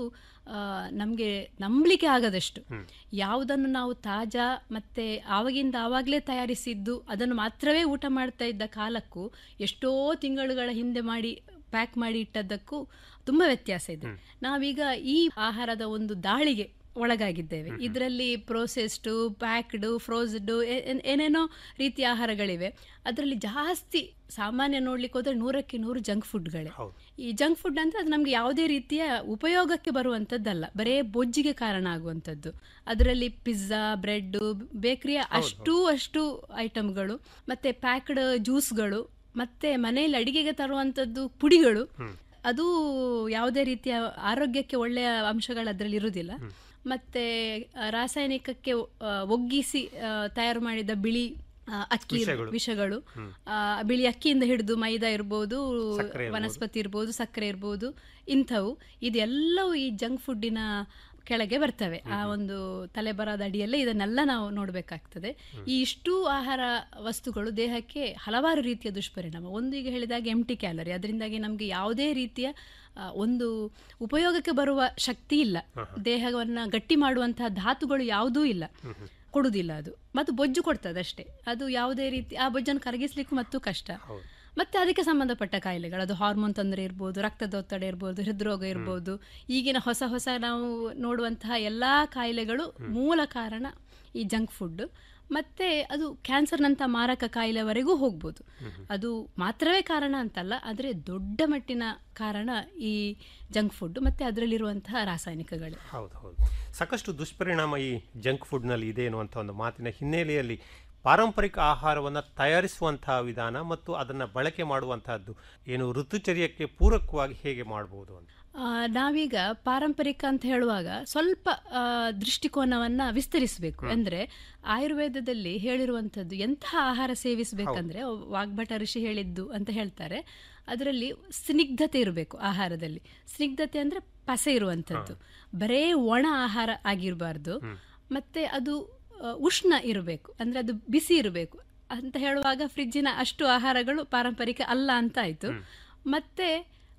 ನಮಗೆ ನಂಬಲಿಕ್ಕೆ ಆಗದಷ್ಟು ಯಾವುದನ್ನು ನಾವು ತಾಜಾ ಮತ್ತೆ ಆವಾಗಿಂದ ಆವಾಗಲೇ ತಯಾರಿಸಿದ್ದು ಅದನ್ನು ಮಾತ್ರವೇ ಊಟ ಮಾಡ್ತಾ ಇದ್ದ ಕಾಲಕ್ಕೂ ಎಷ್ಟೋ ತಿಂಗಳುಗಳ ಹಿಂದೆ ಮಾಡಿ ಪ್ಯಾಕ್ ಮಾಡಿ ಇಟ್ಟದ್ದಕ್ಕೂ ತುಂಬಾ ವ್ಯತ್ಯಾಸ ಇದೆ ನಾವೀಗ ಈ ಆಹಾರದ ಒಂದು ದಾಳಿಗೆ ಒಳಗಾಗಿದ್ದೇವೆ ಇದರಲ್ಲಿ ಪ್ರೋಸೆಸ್ಡು ಪ್ಯಾಕ್ಡು ಫ್ರೋಸ್ಡ್ ಏನೇನೋ ರೀತಿಯ ಆಹಾರಗಳಿವೆ ಅದರಲ್ಲಿ ಜಾಸ್ತಿ ಸಾಮಾನ್ಯ ನೋಡ್ಲಿಕ್ಕೆ ಹೋದ್ರೆ ನೂರಕ್ಕೆ ನೂರು ಜಂಕ್ ಫುಡ್ಗಳೇ ಈ ಜಂಕ್ ಫುಡ್ ಅಂದ್ರೆ ಅದು ನಮ್ಗೆ ಯಾವುದೇ ರೀತಿಯ ಉಪಯೋಗಕ್ಕೆ ಬರುವಂತದ್ದಲ್ಲ ಬರೇ ಬೊಜ್ಜಿಗೆ ಕಾರಣ ಆಗುವಂಥದ್ದು ಅದರಲ್ಲಿ ಪಿಜ್ಜಾ ಬ್ರೆಡ್ ಬೇಕರಿಯ ಅಷ್ಟು ಅಷ್ಟು ಐಟಮ್ಗಳು ಮತ್ತೆ ಪ್ಯಾಕ್ಡ್ ಜ್ಯೂಸ್ಗಳು ಮತ್ತೆ ಮನೆಯಲ್ಲಿ ಅಡಿಗೆಗೆ ತರುವಂತದ್ದು ಪುಡಿಗಳು ಅದು ಯಾವುದೇ ರೀತಿಯ ಆರೋಗ್ಯಕ್ಕೆ ಒಳ್ಳೆಯ ಅಂಶಗಳು ಅದರಲ್ಲಿ ಇರುವುದಿಲ್ಲ ಮತ್ತೆ ಆ, ರಾಸಾಯನಿಕಕ್ಕೆ ಆ, ಒಗ್ಗಿಸಿ ಆ, ತಯಾರು ಮಾಡಿದ ಬಿಳಿ ಆ, ಅಕ್ಕಿ ಇರ್- ವಿಷಗಳು. ವಿಷಗಳು ಆ, ಬಿಳಿ ಅಕ್ಕಿಯಿಂದ ಹಿಡಿದು ಮೈದಾ ಇರ್ಬೋದು ಸಕ್ಕರೆ ಇರ್ಬೋದು. ವನಸ್ಪತಿ ಇರ್ಬೋದು ಸಕ್ಕರೆ ಇರ್ಬೋದು ಇಂಥವು ಇದೆಲ್ಲವೂ ಈ ಜಂಕ್ ಫುಡ್ಡಿನ ಕೆಳಗೆ ಬರ್ತವೆ ಆ ಒಂದು ತಲೆಬರದ ಅಡಿಯಲ್ಲೇ ಇದನ್ನೆಲ್ಲ ನಾವು ನೋಡಬೇಕಾಗ್ತದೆ ಈ ಇಷ್ಟು ಆಹಾರ ವಸ್ತುಗಳು ದೇಹಕ್ಕೆ ಹಲವಾರು ರೀತಿಯ ದುಷ್ಪರಿಣಾಮ ಒಂದು ಈಗ ಹೇಳಿದಾಗ ಎಂಟಿ ಕ್ಯಾಲರಿ ಅದರಿಂದಾಗಿ ನಮಗೆ ಯಾವುದೇ ರೀತಿಯ ಆ, ಒಂದು ಉಪಯೋಗಕ್ಕೆ ಬರುವ ಶಕ್ತಿ ಇಲ್ಲ ದೇಹವನ್ನ ಗಟ್ಟಿ ಮಾಡುವಂತಹ ಧಾತುಗಳು ಯಾವುದೂ ಇಲ್ಲ ಕೊಡುವುದಿಲ್ಲ ಅದು ಮತ್ತು ಬೊಜ್ಜು ಕೊಡ್ತದೆ ಅಷ್ಟೇ ಅದು ಯಾವುದೇ ರೀತಿ ಆ ಬೊಜ್ಜನ್ನು ಕರಗಿಸ್ಲಿಕ್ಕೂ ಮತ್ತು ಕಷ್ಟ ಮತ್ತೆ ಅದಕ್ಕೆ ಸಂಬಂಧಪಟ್ಟ ಕಾಯಿಲೆಗಳು ಅದು ಹಾರ್ಮೋನ್ ತೊಂದರೆ ಇರ್ಬೋದು ರಕ್ತದೊತ್ತಡ ಇರ್ಬೋದು ಹೃದ್ರೋಗ ಇರ್ಬೋದು ಈಗಿನ ಹೊಸ ಹೊಸ ನಾವು ನೋಡುವಂತಹ ಎಲ್ಲಾ ಕಾಯಿಲೆಗಳು ಮೂಲ ಕಾರಣ ಈ ಜಂಕ್ ಫುಡ್ ಮತ್ತೆ ಅದು ಕ್ಯಾನ್ಸರ್ನಂಥ ಮಾರಕ ಕಾಯಿಲೆವರೆಗೂ ಹೋಗ್ಬೋದು ಅದು ಮಾತ್ರವೇ ಕಾರಣ ಅಂತಲ್ಲ ಆದರೆ ದೊಡ್ಡ ಮಟ್ಟಿನ ಕಾರಣ ಈ ಜಂಕ್ ಫುಡ್ ಮತ್ತೆ ಅದರಲ್ಲಿರುವಂತಹ ರಾಸಾಯನಿಕಗಳೇ ಹೌದು ಹೌದು ಸಾಕಷ್ಟು ದುಷ್ಪರಿಣಾಮ ಈ ಜಂಕ್ ಫುಡ್ನಲ್ಲಿ ಇದೆ ಅನ್ನುವಂಥ ಒಂದು ಮಾತಿನ ಹಿನ್ನೆಲೆಯಲ್ಲಿ ಪಾರಂಪರಿಕ ಆಹಾರವನ್ನು ತಯಾರಿಸುವಂತಹ ವಿಧಾನ ಮತ್ತು ಅದನ್ನು ಬಳಕೆ ಮಾಡುವಂತಹದ್ದು ಏನು ಋತುಚರ್ಯಕ್ಕೆ ಪೂರಕವಾಗಿ ಹೇಗೆ ಮಾಡಬಹುದು ಅಂತ ಆ, ನಾವೀಗ ಪಾರಂಪರಿಕ ಅಂತ ಹೇಳುವಾಗ ಸ್ವಲ್ಪ ಆ, ದೃಷ್ಟಿಕೋನವನ್ನ ವಿಸ್ತರಿಸಬೇಕು ಅಂದ್ರೆ ಆಯುರ್ವೇದದಲ್ಲಿ ಹೇಳಿರುವಂಥದ್ದು ಎಂತಹ ಆಹಾರ ಸೇವಿಸಬೇಕಂದ್ರೆ ವಾಗ್ಭಟ ಋಷಿ ಹೇಳಿದ್ದು ಅಂತ ಹೇಳ್ತಾರೆ ಅದರಲ್ಲಿ ಸ್ನಿಗ್ಧತೆ ಇರಬೇಕು ಆಹಾರದಲ್ಲಿ ಸ್ನಿಗ್ಧತೆ ಅಂದ್ರೆ ಪಸೆ ಇರುವಂಥದ್ದು ಬರೇ ಒಣ ಆಹಾರ ಆಗಿರಬಾರ್ದು ಮತ್ತೆ ಅದು ಆ, ಉಷ್ಣ ಇರಬೇಕು ಅಂದ್ರೆ ಅದು ಬಿಸಿ ಇರಬೇಕು ಅಂತ ಹೇಳುವಾಗ ಫ್ರಿಜ್ಜಿನ ಅಷ್ಟು ಆಹಾರಗಳು ಪಾರಂಪರಿಕ ಅಲ್ಲ ಅಂತ ಆಯ್ತು ಮತ್ತೆ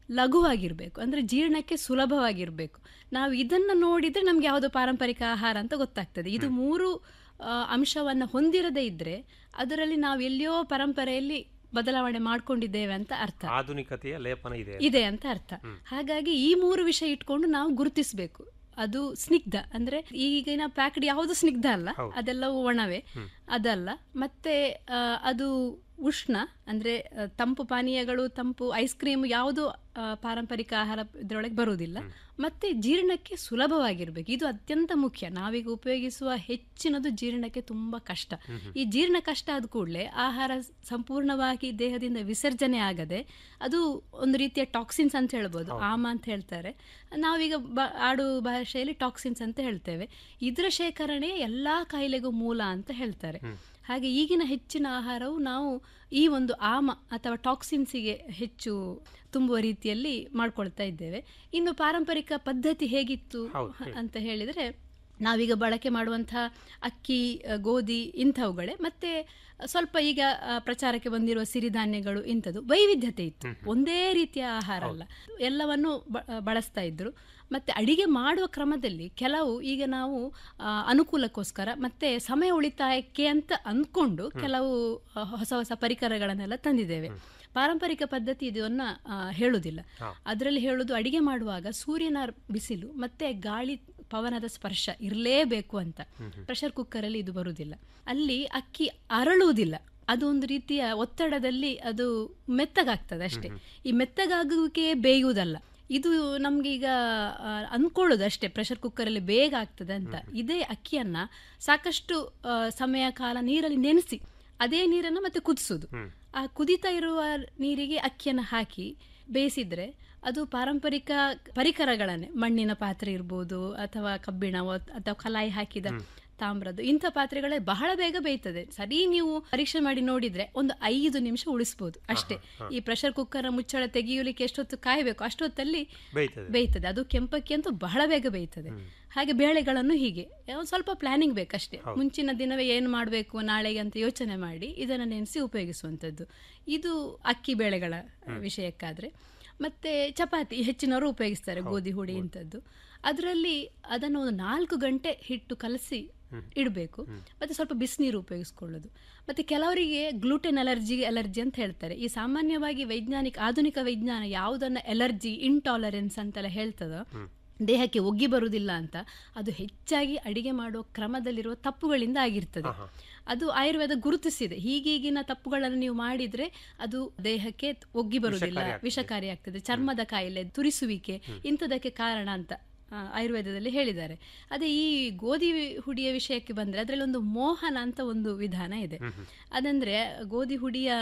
ಲಘುವಾಗಿರಬೇಕು ಅಂದರೆ ಜೀರ್ಣಕ್ಕೆ ಸುಲಭವಾಗಿರಬೇಕು ನಾವು ಇದನ್ನು ನೋಡಿದರೆ ನಮಗೆ ಯಾವುದು ಪಾರಂಪರಿಕ ಆಹಾರ ಅಂತ ಗೊತ್ತಾಗ್ತದೆ ಇದು ಮೂರು ಆ, ಅಂಶವನ್ನು ಹೊಂದಿರದೇ ಇದ್ದರೆ ಅದರಲ್ಲಿ ನಾವು ಎಲ್ಲಿಯೋ ಪರಂಪರೆಯಲ್ಲಿ ಬದಲಾವಣೆ ಮಾಡ್ಕೊಂಡಿದ್ದೇವೆ ಅಂತ ಅರ್ಥ ಆಧುನಿಕತೆಯ ಲೇಪನ ಇದೆ ಇದೆ ಅಂತ ಅರ್ಥ ಹಾಗಾಗಿ ಈ ಮೂರು ವಿಷಯ ಇಟ್ಕೊಂಡು ನಾವು ಗುರುತಿಸಬೇಕು ಅದು ಸ್ನಿಗ್ಧ ಅಂದ್ರೆ ಈಗಿನ ಪ್ಯಾಕ್ಡ್ ಯಾವುದು ಸ್ನಿಗ್ಧ ಅಲ್ಲ ಹೌದು. ಅದೆಲ್ಲವೂ ಒಣವೆ ಅದಲ್ಲ ಮತ್ತೆ ಆ, ಅದು ಉಷ್ಣ ಅಂದ್ರೆ ಆ, ತಂಪು ಪಾನೀಯಗಳು ತಂಪು ಐಸ್ ಕ್ರೀಮ್ ಯಾವುದು ಆ, ಪಾರಂಪರಿಕ ಆಹಾರ ಇದರೊಳಗೆ ಬರುವುದಿಲ್ಲ ಮತ್ತೆ ಜೀರ್ಣಕ್ಕೆ ಸುಲಭವಾಗಿರ್ಬೇಕು ಇದು ಅತ್ಯಂತ ಮುಖ್ಯ ನಾವೀಗ ಉಪಯೋಗಿಸುವ ಹೆಚ್ಚಿನದು ಜೀರ್ಣಕ್ಕೆ ತುಂಬಾ ಕಷ್ಟ ಈ ಜೀರ್ಣ ಕಷ್ಟ ಆದ ಕೂಡಲೇ ಆಹಾರ ಸಂಪೂರ್ಣವಾಗಿ ದೇಹದಿಂದ ವಿಸರ್ಜನೆ ಆಗದೆ ಅದು ಒಂದು ರೀತಿಯ ಟಾಕ್ಸಿನ್ಸ್ ಅಂತ ಹೇಳ್ಬೋದು ಆಮ ಅಂತ ಹೇಳ್ತಾರೆ ನಾವೀಗ ಬ ಆಡು ಭಾಷೆಯಲ್ಲಿ ಟಾಕ್ಸಿನ್ಸ್ ಅಂತ ಹೇಳ್ತೇವೆ ಇದರ ಶೇಖರಣೆ ಎಲ್ಲಾ ಕಾಯಿಲೆಗೂ ಮೂಲ ಅಂತ ಹೇಳ್ತಾರೆ ಹಾಗೆ ಈಗಿನ ಹೆಚ್ಚಿನ ಆಹಾರವು ನಾವು ಈ ಒಂದು ಆಮ ಅಥವಾ ಟಾಕ್ಸಿನ್ಸಿಗೆ ಹೆಚ್ಚು ತುಂಬುವ ರೀತಿಯಲ್ಲಿ ಮಾಡ್ಕೊಳ್ತಾ ಇದ್ದೇವೆ ಇನ್ನು ಪಾರಂಪರಿಕ ಪದ್ಧತಿ ಹೇಗಿತ್ತು ಹೌದು, ಹೇಳಿ. ಅಂತ ಹೇಳಿದರೆ ನಾವೀಗ ಬಳಕೆ ಮಾಡುವಂತಹ ಅಕ್ಕಿ ಅ, ಗೋಧಿ ಇಂಥವುಗಳೇ ಮತ್ತೆ ಸ್ವಲ್ಪ ಈಗ ಆ, ಪ್ರಚಾರಕ್ಕೆ ಬಂದಿರುವ ಸಿರಿಧಾನ್ಯಗಳು ಇಂಥದ್ದು ವೈವಿಧ್ಯತೆ ಇತ್ತು ಒಂದೇ ರೀತಿಯ ಆಹಾರ ಅಲ್ಲ ಎಲ್ಲವನ್ನು ಬ- ಬಳಸ್ತಾ ಇದ್ರು ಮತ್ತೆ ಅಡಿಗೆ ಮಾಡುವ ಕ್ರಮದಲ್ಲಿ ಕೆಲವು ಈಗ ನಾವು ಆ, ಅನುಕೂಲಕ್ಕೋಸ್ಕರ ಮತ್ತೆ ಸಮಯ ಉಳಿತಾಯಕ್ಕೆ ಅಂತ ಅಂದ್ಕೊಂಡು ಕೆಲವು ಆ, ಹೊಸ ಹೊಸ ಪರಿಕರಗಳನ್ನೆಲ್ಲ ತಂದಿದ್ದೇವೆ ಪಾರಂಪರಿಕ ಪದ್ಧತಿ ಇದನ್ನ ಆ, ಹೇಳುವುದಿಲ್ಲ ಅದರಲ್ಲಿ ಹೇಳುವುದು ಅಡಿಗೆ ಮಾಡುವಾಗ ಸೂರ್ಯನ ಬಿಸಿಲು ಮತ್ತೆ ಗಾಳಿ ಪವನದ ಸ್ಪರ್ಶ ಇರಲೇಬೇಕು ಅಂತ ಪ್ರೆಷರ್ ಕುಕ್ಕರಲ್ಲಿ ಇದು ಬರುವುದಿಲ್ಲ ಅಲ್ಲಿ ಅಕ್ಕಿ ಅರಳುವುದಿಲ್ಲ ಅದು ಒಂದು ರೀತಿಯ ಒತ್ತಡದಲ್ಲಿ ಅದು ಮೆತ್ತಗಾಗ್ತದೆ ಅಷ್ಟೇ ಈ ಮೆತ್ತಗಾಗುವಿಕೆ ಬೇಯುವುದಲ್ಲ ಇದು ನಮ್ಗೆ ಈಗ ಆ, ಅನ್ಕೊಳ್ಳೋದು ಅಷ್ಟೇ ಪ್ರೆಷರ್ ಕುಕ್ಕರಲ್ಲಿ ಬೇಗ ಆಗ್ತದೆ ಅಂತ ಇದೇ ಅಕ್ಕಿಯನ್ನ ಸಾಕಷ್ಟು ಆ, ಸಮಯ ಕಾಲ ನೀರಲ್ಲಿ ನೆನೆಸಿ ಅದೇ ನೀರನ್ನು ಮತ್ತೆ ಕುದಿಸೋದು ಆ ಕುದಿತಾ ಇರುವ ನೀರಿಗೆ ಅಕ್ಕಿಯನ್ನು ಹಾಕಿ ಬೇಯಿಸಿದ್ರೆ ಅದು ಪಾರಂಪರಿಕ ಪರಿಕರಗಳನ್ನೇ ಮಣ್ಣಿನ ಪಾತ್ರೆ ಇರ್ಬೋದು ಅಥವಾ ಕಬ್ಬಿಣ ಒತ್- ಅಥವಾ ಕಲಾಯಿ ಹಾಕಿದ ತಾಮ್ರದ್ದು ಇಂಥ ಪಾತ್ರೆಗಳೇ ಬಹಳ ಬೇಗ ಬೇಯ್ತದೆ ಸರಿ ನೀವು ಪರೀಕ್ಷೆ ಮಾಡಿ ನೋಡಿದ್ರೆ ಒಂದು ಐದು ನಿಮಿಷ ಉಳಿಸ್ಬೋದು ಅಷ್ಟೇ ಈ ಪ್ರೆಷರ್ ಕುಕ್ಕರ್ ಮುಚ್ಚಳ ತೆಗೆಯಲಿಕ್ಕೆ ಎಷ್ಟೊತ್ತು ಕಾಯಬೇಕು ಅಷ್ಟೊತ್ತಲ್ಲಿ ಬೇಯ್ತದೆ. ಬೇಯ್ತದೆ ಅದು ಕೆಂಪಕ್ಕಿ ಅಂತೂ ಬಹಳ ಬೇಗ ಬೇಯ್ತದೆ ಹಾಗೆ ಬೇಳೆಗಳನ್ನು ಹೀಗೆ ಒಂದು ಸ್ವಲ್ಪ ಪ್ಲಾನಿಂಗ್ ಬೇಕಷ್ಟೇ ಮುಂಚಿನ ದಿನವೇ ಏನು ಮಾಡಬೇಕು ನಾಳೆಗೆ ಅಂತ ಯೋಚನೆ ಮಾಡಿ ಇದನ್ನು ನೆನೆಸಿ ಉಪಯೋಗಿಸುವಂಥದ್ದು ಇದು ಅಕ್ಕಿ ಬೇಳೆಗಳ ವಿಷಯಕ್ಕಾದ್ರೆ ಮತ್ತೆ ಚಪಾತಿ ಹೆಚ್ಚಿನವರು ಉಪಯೋಗಿಸ್ತಾರೆ ಗೋಧಿ ಹುಡಿ ಇಂಥದ್ದು ಅದರಲ್ಲಿ ಅದನ್ನು ಒಂದು ನಾಲ್ಕು ಗಂಟೆ ಹಿಟ್ಟು ಕಲಸಿ ಇಡಬೇಕು ಮತ್ತೆ ಸ್ವಲ್ಪ ಬಿಸಿನೀರು ಉಪಯೋಗಿಸ್ಕೊಳ್ಳೋದು ಮತ್ತೆ ಕೆಲವರಿಗೆ ಗ್ಲೂಟೆನ್ ಅಲರ್ಜಿ ಅಲರ್ಜಿ ಅಂತ ಹೇಳ್ತಾರೆ ಈ ಸಾಮಾನ್ಯವಾಗಿ ವೈಜ್ಞಾನಿಕ ಆಧುನಿಕ ವಿಜ್ಞಾನ ಯಾವುದನ್ನ ಎಲರ್ಜಿ ಇಂಟಾಲರೆನ್ಸ್ ಅಂತೆಲ್ಲ ಹೇಳ್ತದೋ ದೇಹಕ್ಕೆ ಒಗ್ಗಿ ಬರುವುದಿಲ್ಲ ಅಂತ ಅದು ಹೆಚ್ಚಾಗಿ ಅಡಿಗೆ ಮಾಡುವ ಕ್ರಮದಲ್ಲಿರುವ ತಪ್ಪುಗಳಿಂದ ಆಗಿರ್ತದೆ ಅದು ಆಯುರ್ವೇದ ಗುರುತಿಸಿದೆ ಹೀಗೀಗಿನ ತಪ್ಪುಗಳನ್ನು ನೀವು ಮಾಡಿದ್ರೆ ಅದು ದೇಹಕ್ಕೆ ಒಗ್ಗಿ ಬರುವುದಿಲ್ಲ ವಿಷಕಾರಿ ಆಗ್ತದೆ ಚರ್ಮದ ಕಾಯಿಲೆ ತುರಿಸುವಿಕೆ ಇಂಥದಕ್ಕೆ ಕಾರಣ ಅಂತ ಆ, ಆಯುರ್ವೇದದಲ್ಲಿ ಹೇಳಿದ್ದಾರೆ ಅದೇ ಈ ಗೋಧಿ ಹುಡಿಯ ವಿಷಯಕ್ಕೆ ಬಂದ್ರೆ ಅದರಲ್ಲಿ ಒಂದು ಮೋಹನ ಅಂತ ಒಂದು ವಿಧಾನ ಇದೆ ಅದಂದ್ರೆ ಗೋಧಿ ಹುಡಿಯ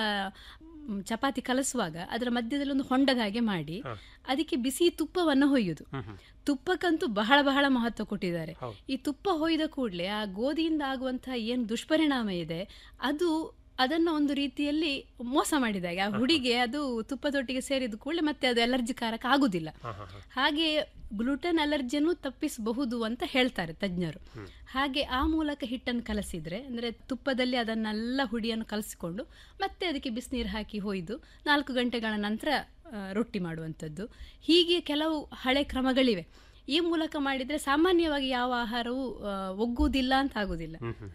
ಮ್, ಚಪಾತಿ ಕಲಸುವಾಗ ಅದರ ಮಧ್ಯದಲ್ಲಿ ಒಂದು ಹೊಂಡದ ಹಾಗೆ ಮಾಡಿ ಅದಕ್ಕೆ ಬಿಸಿ ತುಪ್ಪವನ್ನು ಹೊಯ್ಯುದು ತುಪ್ಪಕ್ಕಂತೂ ಬಹಳ ಬಹಳ ಮಹತ್ವ ಕೊಟ್ಟಿದ್ದಾರೆ ಈ ತುಪ್ಪ ಹೊಯ್ದ ಕೂಡಲೇ ಆ ಗೋಧಿಯಿಂದ ಆಗುವಂತಹ ಏನು ದುಷ್ಪರಿಣಾಮ ಇದೆ ಅದು ಅದನ್ನ ಒಂದು ರೀತಿಯಲ್ಲಿ ಮೋಸ ಮಾಡಿದಾಗ ಆ ಹುಡಿಗೆ ಅದು ತುಪ್ಪದೊಟ್ಟಿಗೆ ಸೇರಿದ ಕೂಡಲೇ ಮತ್ತೆ ಅದು ಅಲರ್ಜಿಕಾರಕ ಆಗುದಿಲ್ಲ ಹಾಗೆ ಗ್ಲುಟನ್ ಅಲರ್ಜಿಯನ್ನು ತಪ್ಪಿಸಬಹುದು ಅಂತ ಹೇಳ್ತಾರೆ ತಜ್ಞರು ಹಾಗೆ ಆ ಮೂಲಕ ಹಿಟ್ಟನ್ನು ಕಲಸಿದ್ರೆ ಅಂದ್ರೆ ತುಪ್ಪದಲ್ಲಿ ಅದನ್ನೆಲ್ಲ ಹುಡಿಯನ್ನು ಕಲಸಿಕೊಂಡು ಮತ್ತೆ ಅದಕ್ಕೆ ಬಿಸಿನೀರು ಹಾಕಿ ಹೊಯ್ದು ನಾಲ್ಕು ಗಂಟೆಗಳ ನಂತರ ಆ, ರೊಟ್ಟಿ ಮಾಡುವಂಥದ್ದು ಹೀಗೆ ಕೆಲವು ಹಳೆ ಕ್ರಮಗಳಿವೆ ಈ ಮೂಲಕ ಮಾಡಿದ್ರೆ ಸಾಮಾನ್ಯವಾಗಿ ಯಾವ ಆಹಾರವೂ ಆ, ಒಗ್ಗುವುದಿಲ್ಲ ಅಂತ ಆಗುದಿಲ್ಲ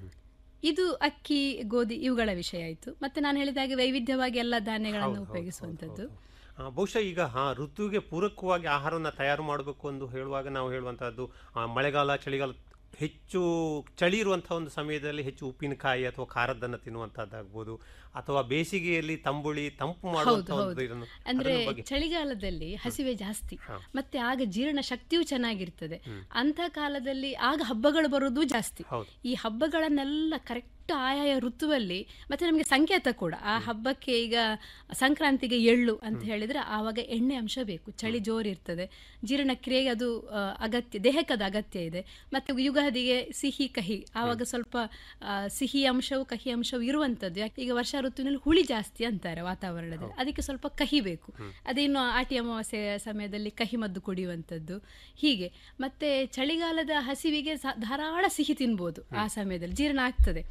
ಇದು ಅಕ್ಕಿ ಗೋಧಿ ಇವುಗಳ ವಿಷಯ ಆಯಿತು ಮತ್ತೆ ನಾನು ಹೇಳಿದಾಗೆ ವೈವಿಧ್ಯವಾಗಿ ಎಲ್ಲ ಧಾನ್ಯಗಳನ್ನು ಉಪಯೋಗಿಸುವಂಥದ್ದು ಆ, ಬಹುಶಃ ಈಗ ಹಾ ಋತುವಿಗೆ ಪೂರಕವಾಗಿ ಆಹಾರವನ್ನು ತಯಾರು ಮಾಡಬೇಕು ಎಂದು ಹೇಳುವಾಗ ನಾವು ಹೇಳುವಂತಹದ್ದು ಆ, ಮಳೆಗಾಲ ಚಳಿಗಾಲ ಹೆಚ್ಚು ಚಳಿ ಇರುವಂತಹ ಒಂದು ಸಮಯದಲ್ಲಿ ಹೆಚ್ಚು ಉಪ್ಪಿನಕಾಯಿ ಅಥವಾ ಖಾರದನ್ನ ತಿನ್ನುವಂತಹದ್ದಾಗ್ಬೋದು ಅಥವಾ ಬೇಸಿಗೆಯಲ್ಲಿ ತಂಬುಳಿ ತಂಪು ಹೌದು ಮಾಡುವಂತಹ ಹೌದು ಒಂದು ಇದನ್ನು ಅಂದ್ರೆ ಅದರ ಬಗ್ಗೆ ಚಳಿಗಾಲದಲ್ಲಿ ಹಸಿವೆ ಜಾಸ್ತಿ ಮತ್ತೆ ಆಗ ಜೀರ್ಣ ಶಕ್ತಿಯೂ ಚೆನ್ನಾಗಿರ್ತದೆ ಅಂತ ಕಾಲದಲ್ಲಿ ಆಗ ಹಬ್ಬಗಳು ಬರೋದು ಜಾಸ್ತಿ ಹೌದು. ಈ ಹಬ್ಬಗಳನ್ನೆಲ್ಲ ಕರೆಕ್ಟ್ ಆಯಾಯ ಋತುವಲ್ಲಿ ಮತ್ತೆ ನಮಗೆ ಸಂಕೇತ ಕೂಡ ಆ ಹಬ್ಬಕ್ಕೆ ಈಗ ಸಂಕ್ರಾಂತಿಗೆ ಎಳ್ಳು ಅಂತ ಹೇಳಿದ್ರೆ ಆವಾಗ ಎಣ್ಣೆ ಅಂಶ ಬೇಕು ಚಳಿ ಜೋರಿರ್ತದೆ ಜೀರ್ಣಕ್ರಿಯೆಗೆ ಅದು ಆ, ಅಗತ್ಯ ದೇಹಕ್ಕೆ ಅದು ಅಗತ್ಯ ಇದೆ ಮತ್ತೆ ಯುಗಾದಿಗೆ ಸಿಹಿ ಕಹಿ ಆವಾಗ ಸ್ವಲ್ಪ ಆ, ಸಿಹಿ ಅಂಶವು ಕಹಿ ಅಂಶವು ಇರುವಂತದ್ದು ಯಾಕೆ ಈಗ ವರ್ಷ ಋತುವಿನಲ್ಲಿ ಹುಳಿ ಜಾಸ್ತಿ ಅಂತಾರೆ ವಾತಾವರಣದಲ್ಲಿ ಅದಕ್ಕೆ ಸ್ವಲ್ಪ ಕಹಿ ಬೇಕು ಅದೇನು ಆಟಿ ಅಮಾವಾಸ್ಯೆ ಸಮಯದಲ್ಲಿ ಕಹಿ ಮದ್ದು ಕುಡಿಯುವಂಥದ್ದು ಹೀಗೆ ಮತ್ತೆ ಚಳಿಗಾಲದ ಹಸಿವಿಗೆ ಸ- ಧಾರಾಳ ಸಿಹಿ ತಿನ್ಬೋದು ಆ ಸಮಯದಲ್ಲಿ ಜೀರ್ಣ ಆಗ್ತದೆ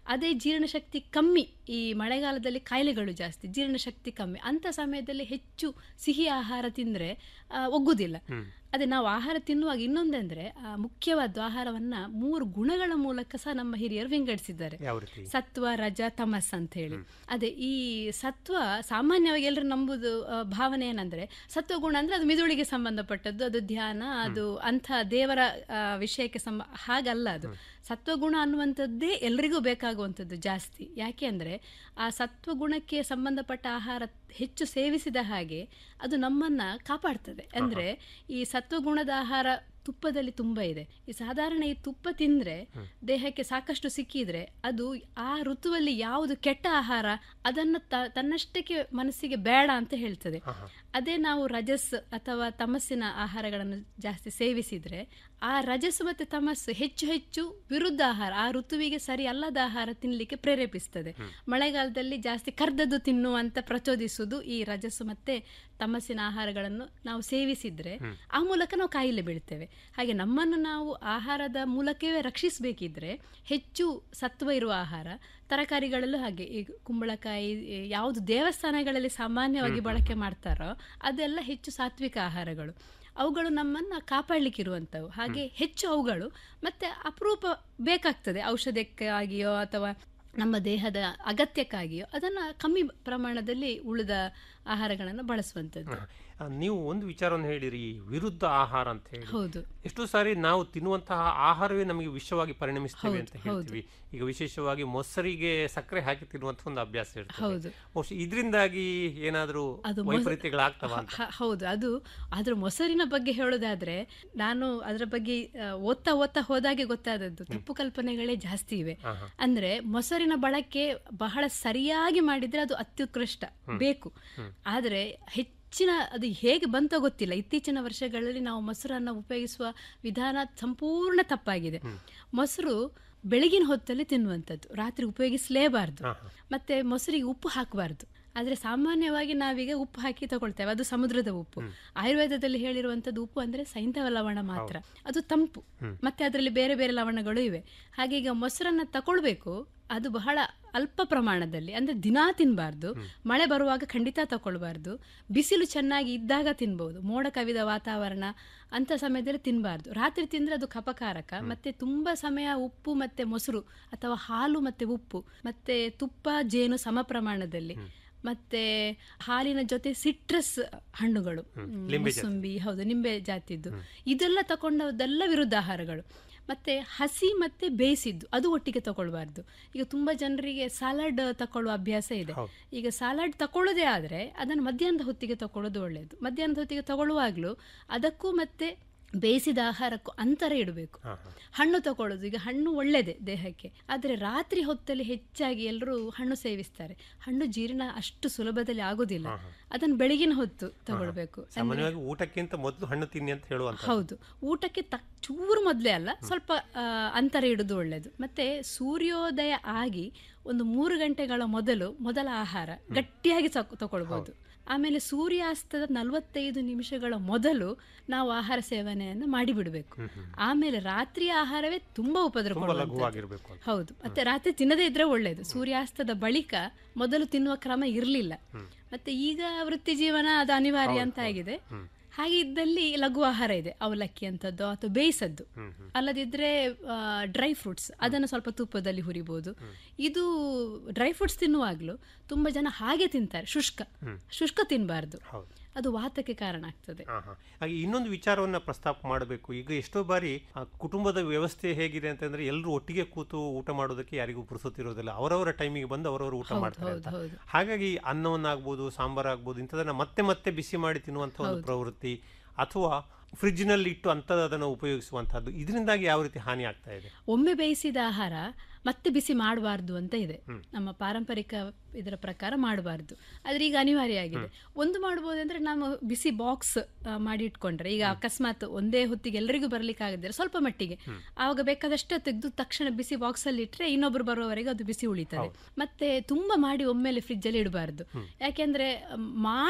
ಅದೇ ಜೀರ್ಣಶಕ್ತಿ ಕಮ್ಮಿ ಈ ಮಳೆಗಾಲದಲ್ಲಿ ಕಾಯಿಲೆಗಳು ಜಾಸ್ತಿ ಜೀರ್ಣಶಕ್ತಿ ಕಮ್ಮಿ ಅಂತ ಸಮಯದಲ್ಲಿ ಹೆಚ್ಚು ಸಿಹಿ ಆಹಾರ ತಿಂದರೆ ಒಗ್ಗುದಿಲ್ಲ ಅದೇ ನಾವು ಆಹಾರ ತಿನ್ನುವಾಗ ಇನ್ನೊಂದಂದ್ರೆ ಆ, ಮುಖ್ಯವಾದ ಆಹಾರವನ್ನ ಮೂರು ಗುಣಗಳ ಮೂಲಕ ಸಹ ನಮ್ಮ ಹಿರಿಯರು ವಿಂಗಡಿಸಿದ್ದಾರೆ ಯಾವ ರೀತಿ ಸತ್ವ ರಜ ತಮಸ್ ಅಂತ ಹೇಳಿ ಅದೇ ಈ ಸತ್ವ ಸಾಮಾನ್ಯವಾಗಿ ಎಲ್ಲರೂ ನಂಬುದು ಆ, ಭಾವನೆ ಏನಂದ್ರೆ ಸತ್ವ ಗುಣ ಅಂದ್ರೆ ಅದು ಮಿದುಳಿಗೆ ಸಂಬಂಧಪಟ್ಟದ್ದು ಅದು ಧ್ಯಾನ ಅದು ಅಂಥ ದೇವರ ಆ, ವಿಷಯಕ್ಕೆ ಸಂಬ ಹಾಗಲ್ಲ ಅದು ಸತ್ವಗುಣ ಅನ್ನುವಂಥದ್ದೇ ಎಲ್ರಿಗೂ ಬೇಕಾಗುವಂಥದ್ದು ಜಾಸ್ತಿ ಯಾಕೆ ಅಂದ್ರೆ ಆ ಸತ್ವಗುಣಕ್ಕೆ ಸಂಬಂಧಪಟ್ಟ ಆಹಾರ ಹೆಚ್ಚು ಸೇವಿಸಿದ ಹಾಗೆ ಅದು ನಮ್ಮನ್ನ ಕಾಪಾಡ್ತದೆ ಅಂದ್ರೆ ಈ ಸತ್ವಗುಣದ ಆಹಾರ ತುಪ್ಪದಲ್ಲಿ ತುಂಬ ಇದೆ ಈ ಸಾಧಾರಣ ಈ ತುಪ್ಪ ತಿಂದ್ರೆ ದೇಹಕ್ಕೆ ಸಾಕಷ್ಟು ಸಿಕ್ಕಿದ್ರೆ ಅದು ಆ ಋತುವಲ್ಲಿ ಯಾವುದು ಕೆಟ್ಟ ಆಹಾರ ಅದನ್ನ ತ- ತನ್ನಷ್ಟಕ್ಕೆ ಮನಸ್ಸಿಗೆ ಬೇಡ ಅಂತ ಹೇಳ್ತದೆ ಅದೇ ನಾವು ರಜಸ್ ಅಥವಾ ತಮಸ್ಸಿನ ಆಹಾರಗಳನ್ನು ಜಾಸ್ತಿ ಸೇವಿಸಿದ್ರೆ ಆ ರಜಸ್ಸು ಮತ್ತೆ ತಮಸ್ಸು ಹೆಚ್ಚು ಹೆಚ್ಚು ವಿರುದ್ಧ ಆಹಾರ ಆ ಋತುವಿಗೆ ಸರಿ ಅಲ್ಲದ ಆಹಾರ ತಿನ್ನಲಿಕ್ಕೆ ಪ್ರೇರೇಪಿಸ್ತದೆ ಮಳೆಗಾಲದಲ್ಲಿ ಜಾಸ್ತಿ ಕರ್ದದ್ದು ತಿನ್ನುವಂತ ಪ್ರಚೋದಿಸುವುದು ಈ ರಜಸ್ಸು ಮತ್ತೆ ತಮಸ್ಸಿನ ಆಹಾರಗಳನ್ನು ನಾವು ಸೇವಿಸಿದ್ರೆ ಆ ಮೂಲಕ ನಾವು ಕಾಯಿಲೆ ಬೀಳ್ತೇವೆ ಹಾಗೆ ನಮ್ಮನ್ನು ನಾವು ಆಹಾರದ ಮೂಲಕವೇ ರಕ್ಷಿಸಬೇಕಿದ್ರೆ ಹೆಚ್ಚು ಸತ್ವ ಇರುವ ಆಹಾರ ತರಕಾರಿಗಳಲ್ಲೂ ಹಾಗೆ ಈಗ ಕುಂಬಳಕಾಯಿ ಈ ಯಾವುದು ದೇವಸ್ಥಾನಗಳಲ್ಲಿ ಸಾಮಾನ್ಯವಾಗಿ ಬಳಕೆ ಮಾಡ್ತಾರೋ ಅದೆಲ್ಲ ಹೆಚ್ಚು ಸಾತ್ವಿಕ ಆಹಾರಗಳು ಅವುಗಳು ನಮ್ಮನ್ನ ಕಾಪಾಡಲಿಕ್ಕಿರುವಂಥವು ಹಾಗೆ ಹೆಚ್ಚು ಅವುಗಳು ಮತ್ತೆ ಅಪರೂಪ ಬೇಕಾಗ್ತದೆ ಔಷಧಕ್ಕಾಗಿಯೋ ಅಥವಾ ನಮ್ಮ ದೇಹದ ಅಗತ್ಯಕ್ಕಾಗಿಯೋ ಅದನ್ನ ಕಮ್ಮಿ ಪ್ರಮಾಣದಲ್ಲಿ ಉಳಿದ ಆಹಾರಗಳನ್ನು ಬಳಸುವಂಥದ್ದು ಆ, ನೀವು ಒಂದು ವಿಚಾರವನ್ನು ಹೇಳಿರಿ ಈ ವಿರುದ್ಧ ಆಹಾರ ಅಂತ ಹೇಳಿ ಹೌದು ಎಷ್ಟೋ ಸಾರಿ ನಾವು ತಿನ್ನುವಂತಹ ಆಹಾರವೇ ನಮಗೆ ವಿಷವಾಗಿ ಪರಿಣಮಿಸ್ತೇವೆ ಹೌದು, ಅಂತ ಹೇಳ್ತೀವಿ ಈಗ ವಿಶೇಷವಾಗಿ ಮೊಸರಿಗೆ ಸಕ್ಕರೆ ಹಾಕಿ ತಿನ್ನುವಂತ ಒಂದು ಅಭ್ಯಾಸ ಇರ್ತದೆ ಹೌದು. ಬಹುಶಃ ಇದರಿಂದಾಗಿ ಏನಾದರೂ ಅದು ಮೊಸ- ವೈಪರೀತ್ಯಗಳಾಗ್ತವ ಅಂತ ಹ- ಹೌದು ಅದು ಅದ್ರ ಮೊಸರಿನ ಬಗ್ಗೆ ಹೇಳೋದಾದ್ರೆ ನಾನು ಅದರ ಬಗ್ಗೆ ಆ, ಓದ್ತಾ ಓದ್ತಾ ಹೋದಾಗೆ ಗೊತ್ತಾದದ್ದು ತಪ್ಪು ಕಲ್ಪನೆಗಳೇ ಜಾಸ್ತಿ ಇವೆ ಅಂದ್ರೆ ಮೊಸರಿನ ಬಳಕೆ ಬಹಳ ಸರಿಯಾಗಿ ಮಾಡಿದ್ರೆ ಅದು ಅತ್ಯುತ್ಕೃಷ್ಟ ಬೇಕು ಆದ್ರೆ ಹೆಚ್ಚಿನ ಅದು ಹೇಗೆ ಬಂತೋ ಗೊತ್ತಿಲ್ಲ ಇತ್ತೀಚಿನ ವರ್ಷಗಳಲ್ಲಿ ನಾವು ಮೊಸರನ್ನು ಉಪಯೋಗಿಸುವ ವಿಧಾನ ಸಂಪೂರ್ಣ ತಪ್ಪಾಗಿದೆ ಮೊಸರು ಬೆಳಗಿನ ಹೊತ್ತಲ್ಲಿ ತಿನ್ನುವಂಥದ್ದು ರಾತ್ರಿ ಉಪಯೋಗಿಸಲೇಬಾರ್ದು ಮತ್ತೆ ಮೊಸರಿಗೆ ಉಪ್ಪು ಹಾಕಬಾರ್ದು ಆದ್ರೆ ಸಾಮಾನ್ಯವಾಗಿ ನಾವೀಗ ಉಪ್ಪು ಹಾಕಿ ತಗೊಳ್ತೇವೆ ಅದು ಸಮುದ್ರದ ಉಪ್ಪು ಆಯುರ್ವೇದದಲ್ಲಿ ಹೇಳಿರುವಂತದ್ದು ಉಪ್ಪು ಅಂದ್ರೆ ಸೈಂಧವ ಲವಣ ಮಾತ್ರ ಅದು ತಂಪು ಮತ್ತೆ ಅದರಲ್ಲಿ ಬೇರೆ ಬೇರೆ ಲವಣಗಳು ಇವೆ ಹಾಗೆ ಈಗ ಮೊಸರನ್ನ ತಗೊಳ್ಬೇಕು ಅದು ಬಹಳ ಅಲ್ಪ ಪ್ರಮಾಣದಲ್ಲಿ ಅಂದ್ರೆ ದಿನಾ ತಿನ್ನಬಾರ್ದು ಮಳೆ ಬರುವಾಗ ಖಂಡಿತ ತಗೊಳ್ಬಾರ್ದು ಬಿಸಿಲು ಚೆನ್ನಾಗಿ ಇದ್ದಾಗ ತಿನ್ಬಹುದು ಮೋಡ ಕವಿದ ವಾತಾವರಣ ಅಂತ ಸಮಯದಲ್ಲಿ ತಿನ್ನಬಾರ್ದು ರಾತ್ರಿ ತಿಂದ್ರೆ ಅದು ಕಪಕಾರಕ ಮತ್ತೆ ತುಂಬಾ ಸಮಯ ಉಪ್ಪು ಮತ್ತೆ ಮೊಸರು ಅಥವಾ ಹಾಲು ಮತ್ತೆ ಉಪ್ಪು ಮತ್ತೆ ತುಪ್ಪ ಜೇನು ಸಮ ಪ್ರಮಾಣದಲ್ಲಿ ಮತ್ತೆ ಹಾಲಿನ ಜೊತೆ ಸಿಟ್ರಸ್ ಹಣ್ಣುಗಳು ಹ್ಮ್, ಲಿಂಬೆ ಜಾತಿ. ಮೂಸಂಬಿ ಹೌದು ನಿಂಬೆ ಜಾತಿದ್ದು ಇದೆಲ್ಲ ತಗೊಂಡದೆಲ್ಲ ವಿರುದ್ಧ ಆಹಾರಗಳು ಮತ್ತೆ ಹಸಿ ಮತ್ತೆ ಬೇಯಿಸಿದ್ದು ಅದು ಒಟ್ಟಿಗೆ ತಗೊಳ್ಬಾರ್ದು ಈಗ ತುಂಬಾ ಜನರಿಗೆ ಸಲಾಡ್ ತಕೊಳ್ಳುವ ಅಭ್ಯಾಸ ಇದೆ ಈಗ ಸಲಾಡ್ ತಕೊಳ್ಳೋದೇ ಆದ್ರೆ ಅದನ್ನು ಮಧ್ಯಾಹ್ನದ ಹೊತ್ತಿಗೆ ತಕೊಳ್ಳೋದು ಒಳ್ಳೆಯದು ಮಧ್ಯಾಹ್ನದ ಹೊತ್ತಿಗೆ ತಗೊಳ್ಳುವಾಗ್ಲೂ ಅದಕ್ಕೂ ಮತ್ತೆ ಬೇಯಿಸಿದ ಆಹಾರಕ್ಕೂ ಅಂತರ ಇಡಬೇಕು ಹಣ್ಣು ತಗೊಳ್ಳೋದು ಈಗ ಹಣ್ಣು ಒಳ್ಳೆಯದೇ ದೇಹಕ್ಕೆ ಆದರೆ ರಾತ್ರಿ ಹೊತ್ತಲ್ಲಿ ಹೆಚ್ಚಾಗಿ ಎಲ್ಲರೂ ಹಣ್ಣು ಸೇವಿಸ್ತಾರೆ ಹಣ್ಣು ಜೀರ್ಣ ಅಷ್ಟು ಸುಲಭದಲ್ಲಿ ಆಗೋದಿಲ್ಲ ಅದನ್ನು ಬೆಳಗಿನ ಹೊತ್ತು ತಗೊಳ್ಬೇಕು ಅಂದ್ರೆ- ಸಾಮಾನ್ಯವಾಗಿ ಊಟಕ್ಕಿಂತ ಮೊದಲು ಹಣ್ಣು ತಿನ್ನಿ ಅಂತ ಹೇಳುವಂತ ಹೌದು ಊಟಕ್ಕೆ ತಕ್ ಚೂರು ಮೊದಲೇ ಅಲ್ಲ ಸ್ವಲ್ಪ ಆ, ಅಂತರ ಇಡುದು ಒಳ್ಳೆಯದು ಮತ್ತೆ ಸೂರ್ಯೋದಯ ಆಗಿ ಒಂದು ಮೂರು ಗಂಟೆಗಳ ಮೊದಲು ಮೊದಲ ಆಹಾರ ಗಟ್ಟಿಯಾಗಿ ತಕ್- ತಗೊಳ್ಬೋದು ಆಮೇಲೆ ಸೂರ್ಯಾಸ್ತದ ನಲವತ್ತೈದು ನಿಮಿಷಗಳ ಮೊದಲು ನಾವು ಆಹಾರ ಸೇವನೆಯನ್ನು ಮಾಡಿಬಿಡಬೇಕು ಆಮೇಲೆ ರಾತ್ರಿಯ ಆಹಾರವೇ ತುಂಬಾ ಉಪದ್ರ ತುಂಬಾ ಕೊಡುವಂಥದ್ದು. ಲಘುವಾಗಿರ್ಬೇಕು ಅಂತ. ಹೌದು ಮತ್ತೆ ರಾತ್ರಿ ತಿನ್ನದೇ ಇದ್ರೆ ಒಳ್ಳೆಯದು ಸೂರ್ಯಾಸ್ತದ ಬಳಿಕ ಮೊದಲು ತಿನ್ನುವ ಕ್ರಮ ಇರಲಿಲ್ಲ ಮತ್ತೆ ಈಗ ವೃತ್ತಿ ಜೀವನ ಅದು ಅನಿವಾರ್ಯ ಅಂತ ಆಗಿದೆ ಹಾಗೆ ಇದ್ದಲ್ಲಿ ಲಘು ಆಹಾರ ಇದೆ ಅವಲಕ್ಕಿ ಅಂತದ್ದು ಅಥವಾ ಬೇಯಿಸದ್ದು ಅಲ್ಲದಿದ್ರೆ ಡ್ರೈ ಫ್ರೂಟ್ಸ್ ಅದನ್ನು ಸ್ವಲ್ಪ ತುಪ್ಪದಲ್ಲಿ ಹುರಿಬಹುದು ಇದು ಡ್ರೈ ಫ್ರೂಟ್ಸ್ ತಿನ್ನುವಾಗ್ಲೂ ತುಂಬಾ ಜನ ಹಾಗೆ ತಿಂತಾರೆ ಶುಷ್ಕ ಶುಷ್ಕ ತಿನ್ನಬಾರ್ದು ಅದು ವಾತಕ್ಕೆ ಕಾರಣ ಆಗ್ತದೆ ಹಾ, ಹಾ. ಹಾಗೆ ಇನ್ನೊಂದು ವಿಚಾರವನ್ನ ಪ್ರಸ್ತಾಪ ಮಾಡಬೇಕು ಈಗ ಎಷ್ಟೋ ಬಾರಿ ಆ, ಕುಟುಂಬದ ವ್ಯವಸ್ಥೆ ಹೇಗಿದೆ ಅಂತಂದ್ರೆ ಎಲ್ಲರೂ ಒಟ್ಟಿಗೆ ಕೂತು ಊಟ ಮಾಡೋದಕ್ಕೆ ಯಾರಿಗೂ ಪುರುಸೊತ್ತಿರೋದಿಲ್ಲ ಅವರವರ ಟೈಮಿಗೆ ಬಂದು ಅವರವರು ಊಟ ಹೌದು, ಮಾಡ್ತಾರೆ ಅಂತ ಹೌದು, ಹೌದು. ಹಾಗಾಗಿ ಅನ್ನವನ್ನಾಗ್ಬೋದು ಸಾಂಬಾರಾಗ್ಬೋದು ಇಂಥದನ್ನ ಮತ್ತೆ ಮತ್ತೆ ಬಿಸಿ ಮಾಡಿ ತಿನ್ನುವಂಥ ಒಂದು ಪ್ರವೃತ್ತಿ ಅಥವಾ ಫ್ರಿಡ್ಜ್ನಲ್ಲಿ ಇಟ್ಟು ಅಂಥದ್ದನ್ನು ಉಪಯೋಗಿಸುವಂತಹದ್ದು ಇದರಿಂದಾಗಿ ಯಾವ ರೀತಿ ಹಾನಿ ಆಗ್ತಾ ಇದೆ ಒಮ್ಮೆ ಬೇಯಿಸಿದ ಆಹಾರ ಮತ್ತೆ ಬಿಸಿ ಮಾಡಬಾರ್ದು ಅಂತ ಇದೆ ನಮ್ಮ ಪಾರಂಪರಿಕ ಇದರ ಪ್ರಕಾರ ಮಾಡಬಾರ್ದು ಆದ್ರೆ ಈಗ ಅನಿವಾರ್ಯ ಆಗಿದೆ ಒಂದು ಮಾಡ್ಬೋದಂದ್ರೆ ನಾವು ಬಿಸಿ ಬಾಕ್ಸ್ ಮಾಡಿ ಇಟ್ಕೊಂಡ್ರೆ ಈಗ ಅಕಸ್ಮಾತ್ ಒಂದೇ ಹೊತ್ತಿಗೆ ಎಲ್ಲರಿಗೂ ಬರ್ಲಿಕ್ಕೆ ಆಗದಿದ್ರೆ ಸ್ವಲ್ಪ ಮಟ್ಟಿಗೆ ಆವಾಗ ಬೇಕಾದಷ್ಟು ತೆಗೆದು ತಕ್ಷಣ ಬಿಸಿ ಬಾಕ್ಸ್ ಅಲ್ಲಿ ಇಟ್ರೆ ಇನ್ನೊಬ್ರು ಬರುವವರೆಗೆ ಅದು ಬಿಸಿ ಉಳಿತದೆ ಮತ್ತೆ ತುಂಬಾ ಮಾಡಿ ಒಮ್ಮೆಲೆ ಫ್ರಿಜ್ ಅಲ್ಲಿ ಇಡಬಾರ್ದು ಯಾಕೆಂದ್ರೆ ಮ್, ಮಾಡಿ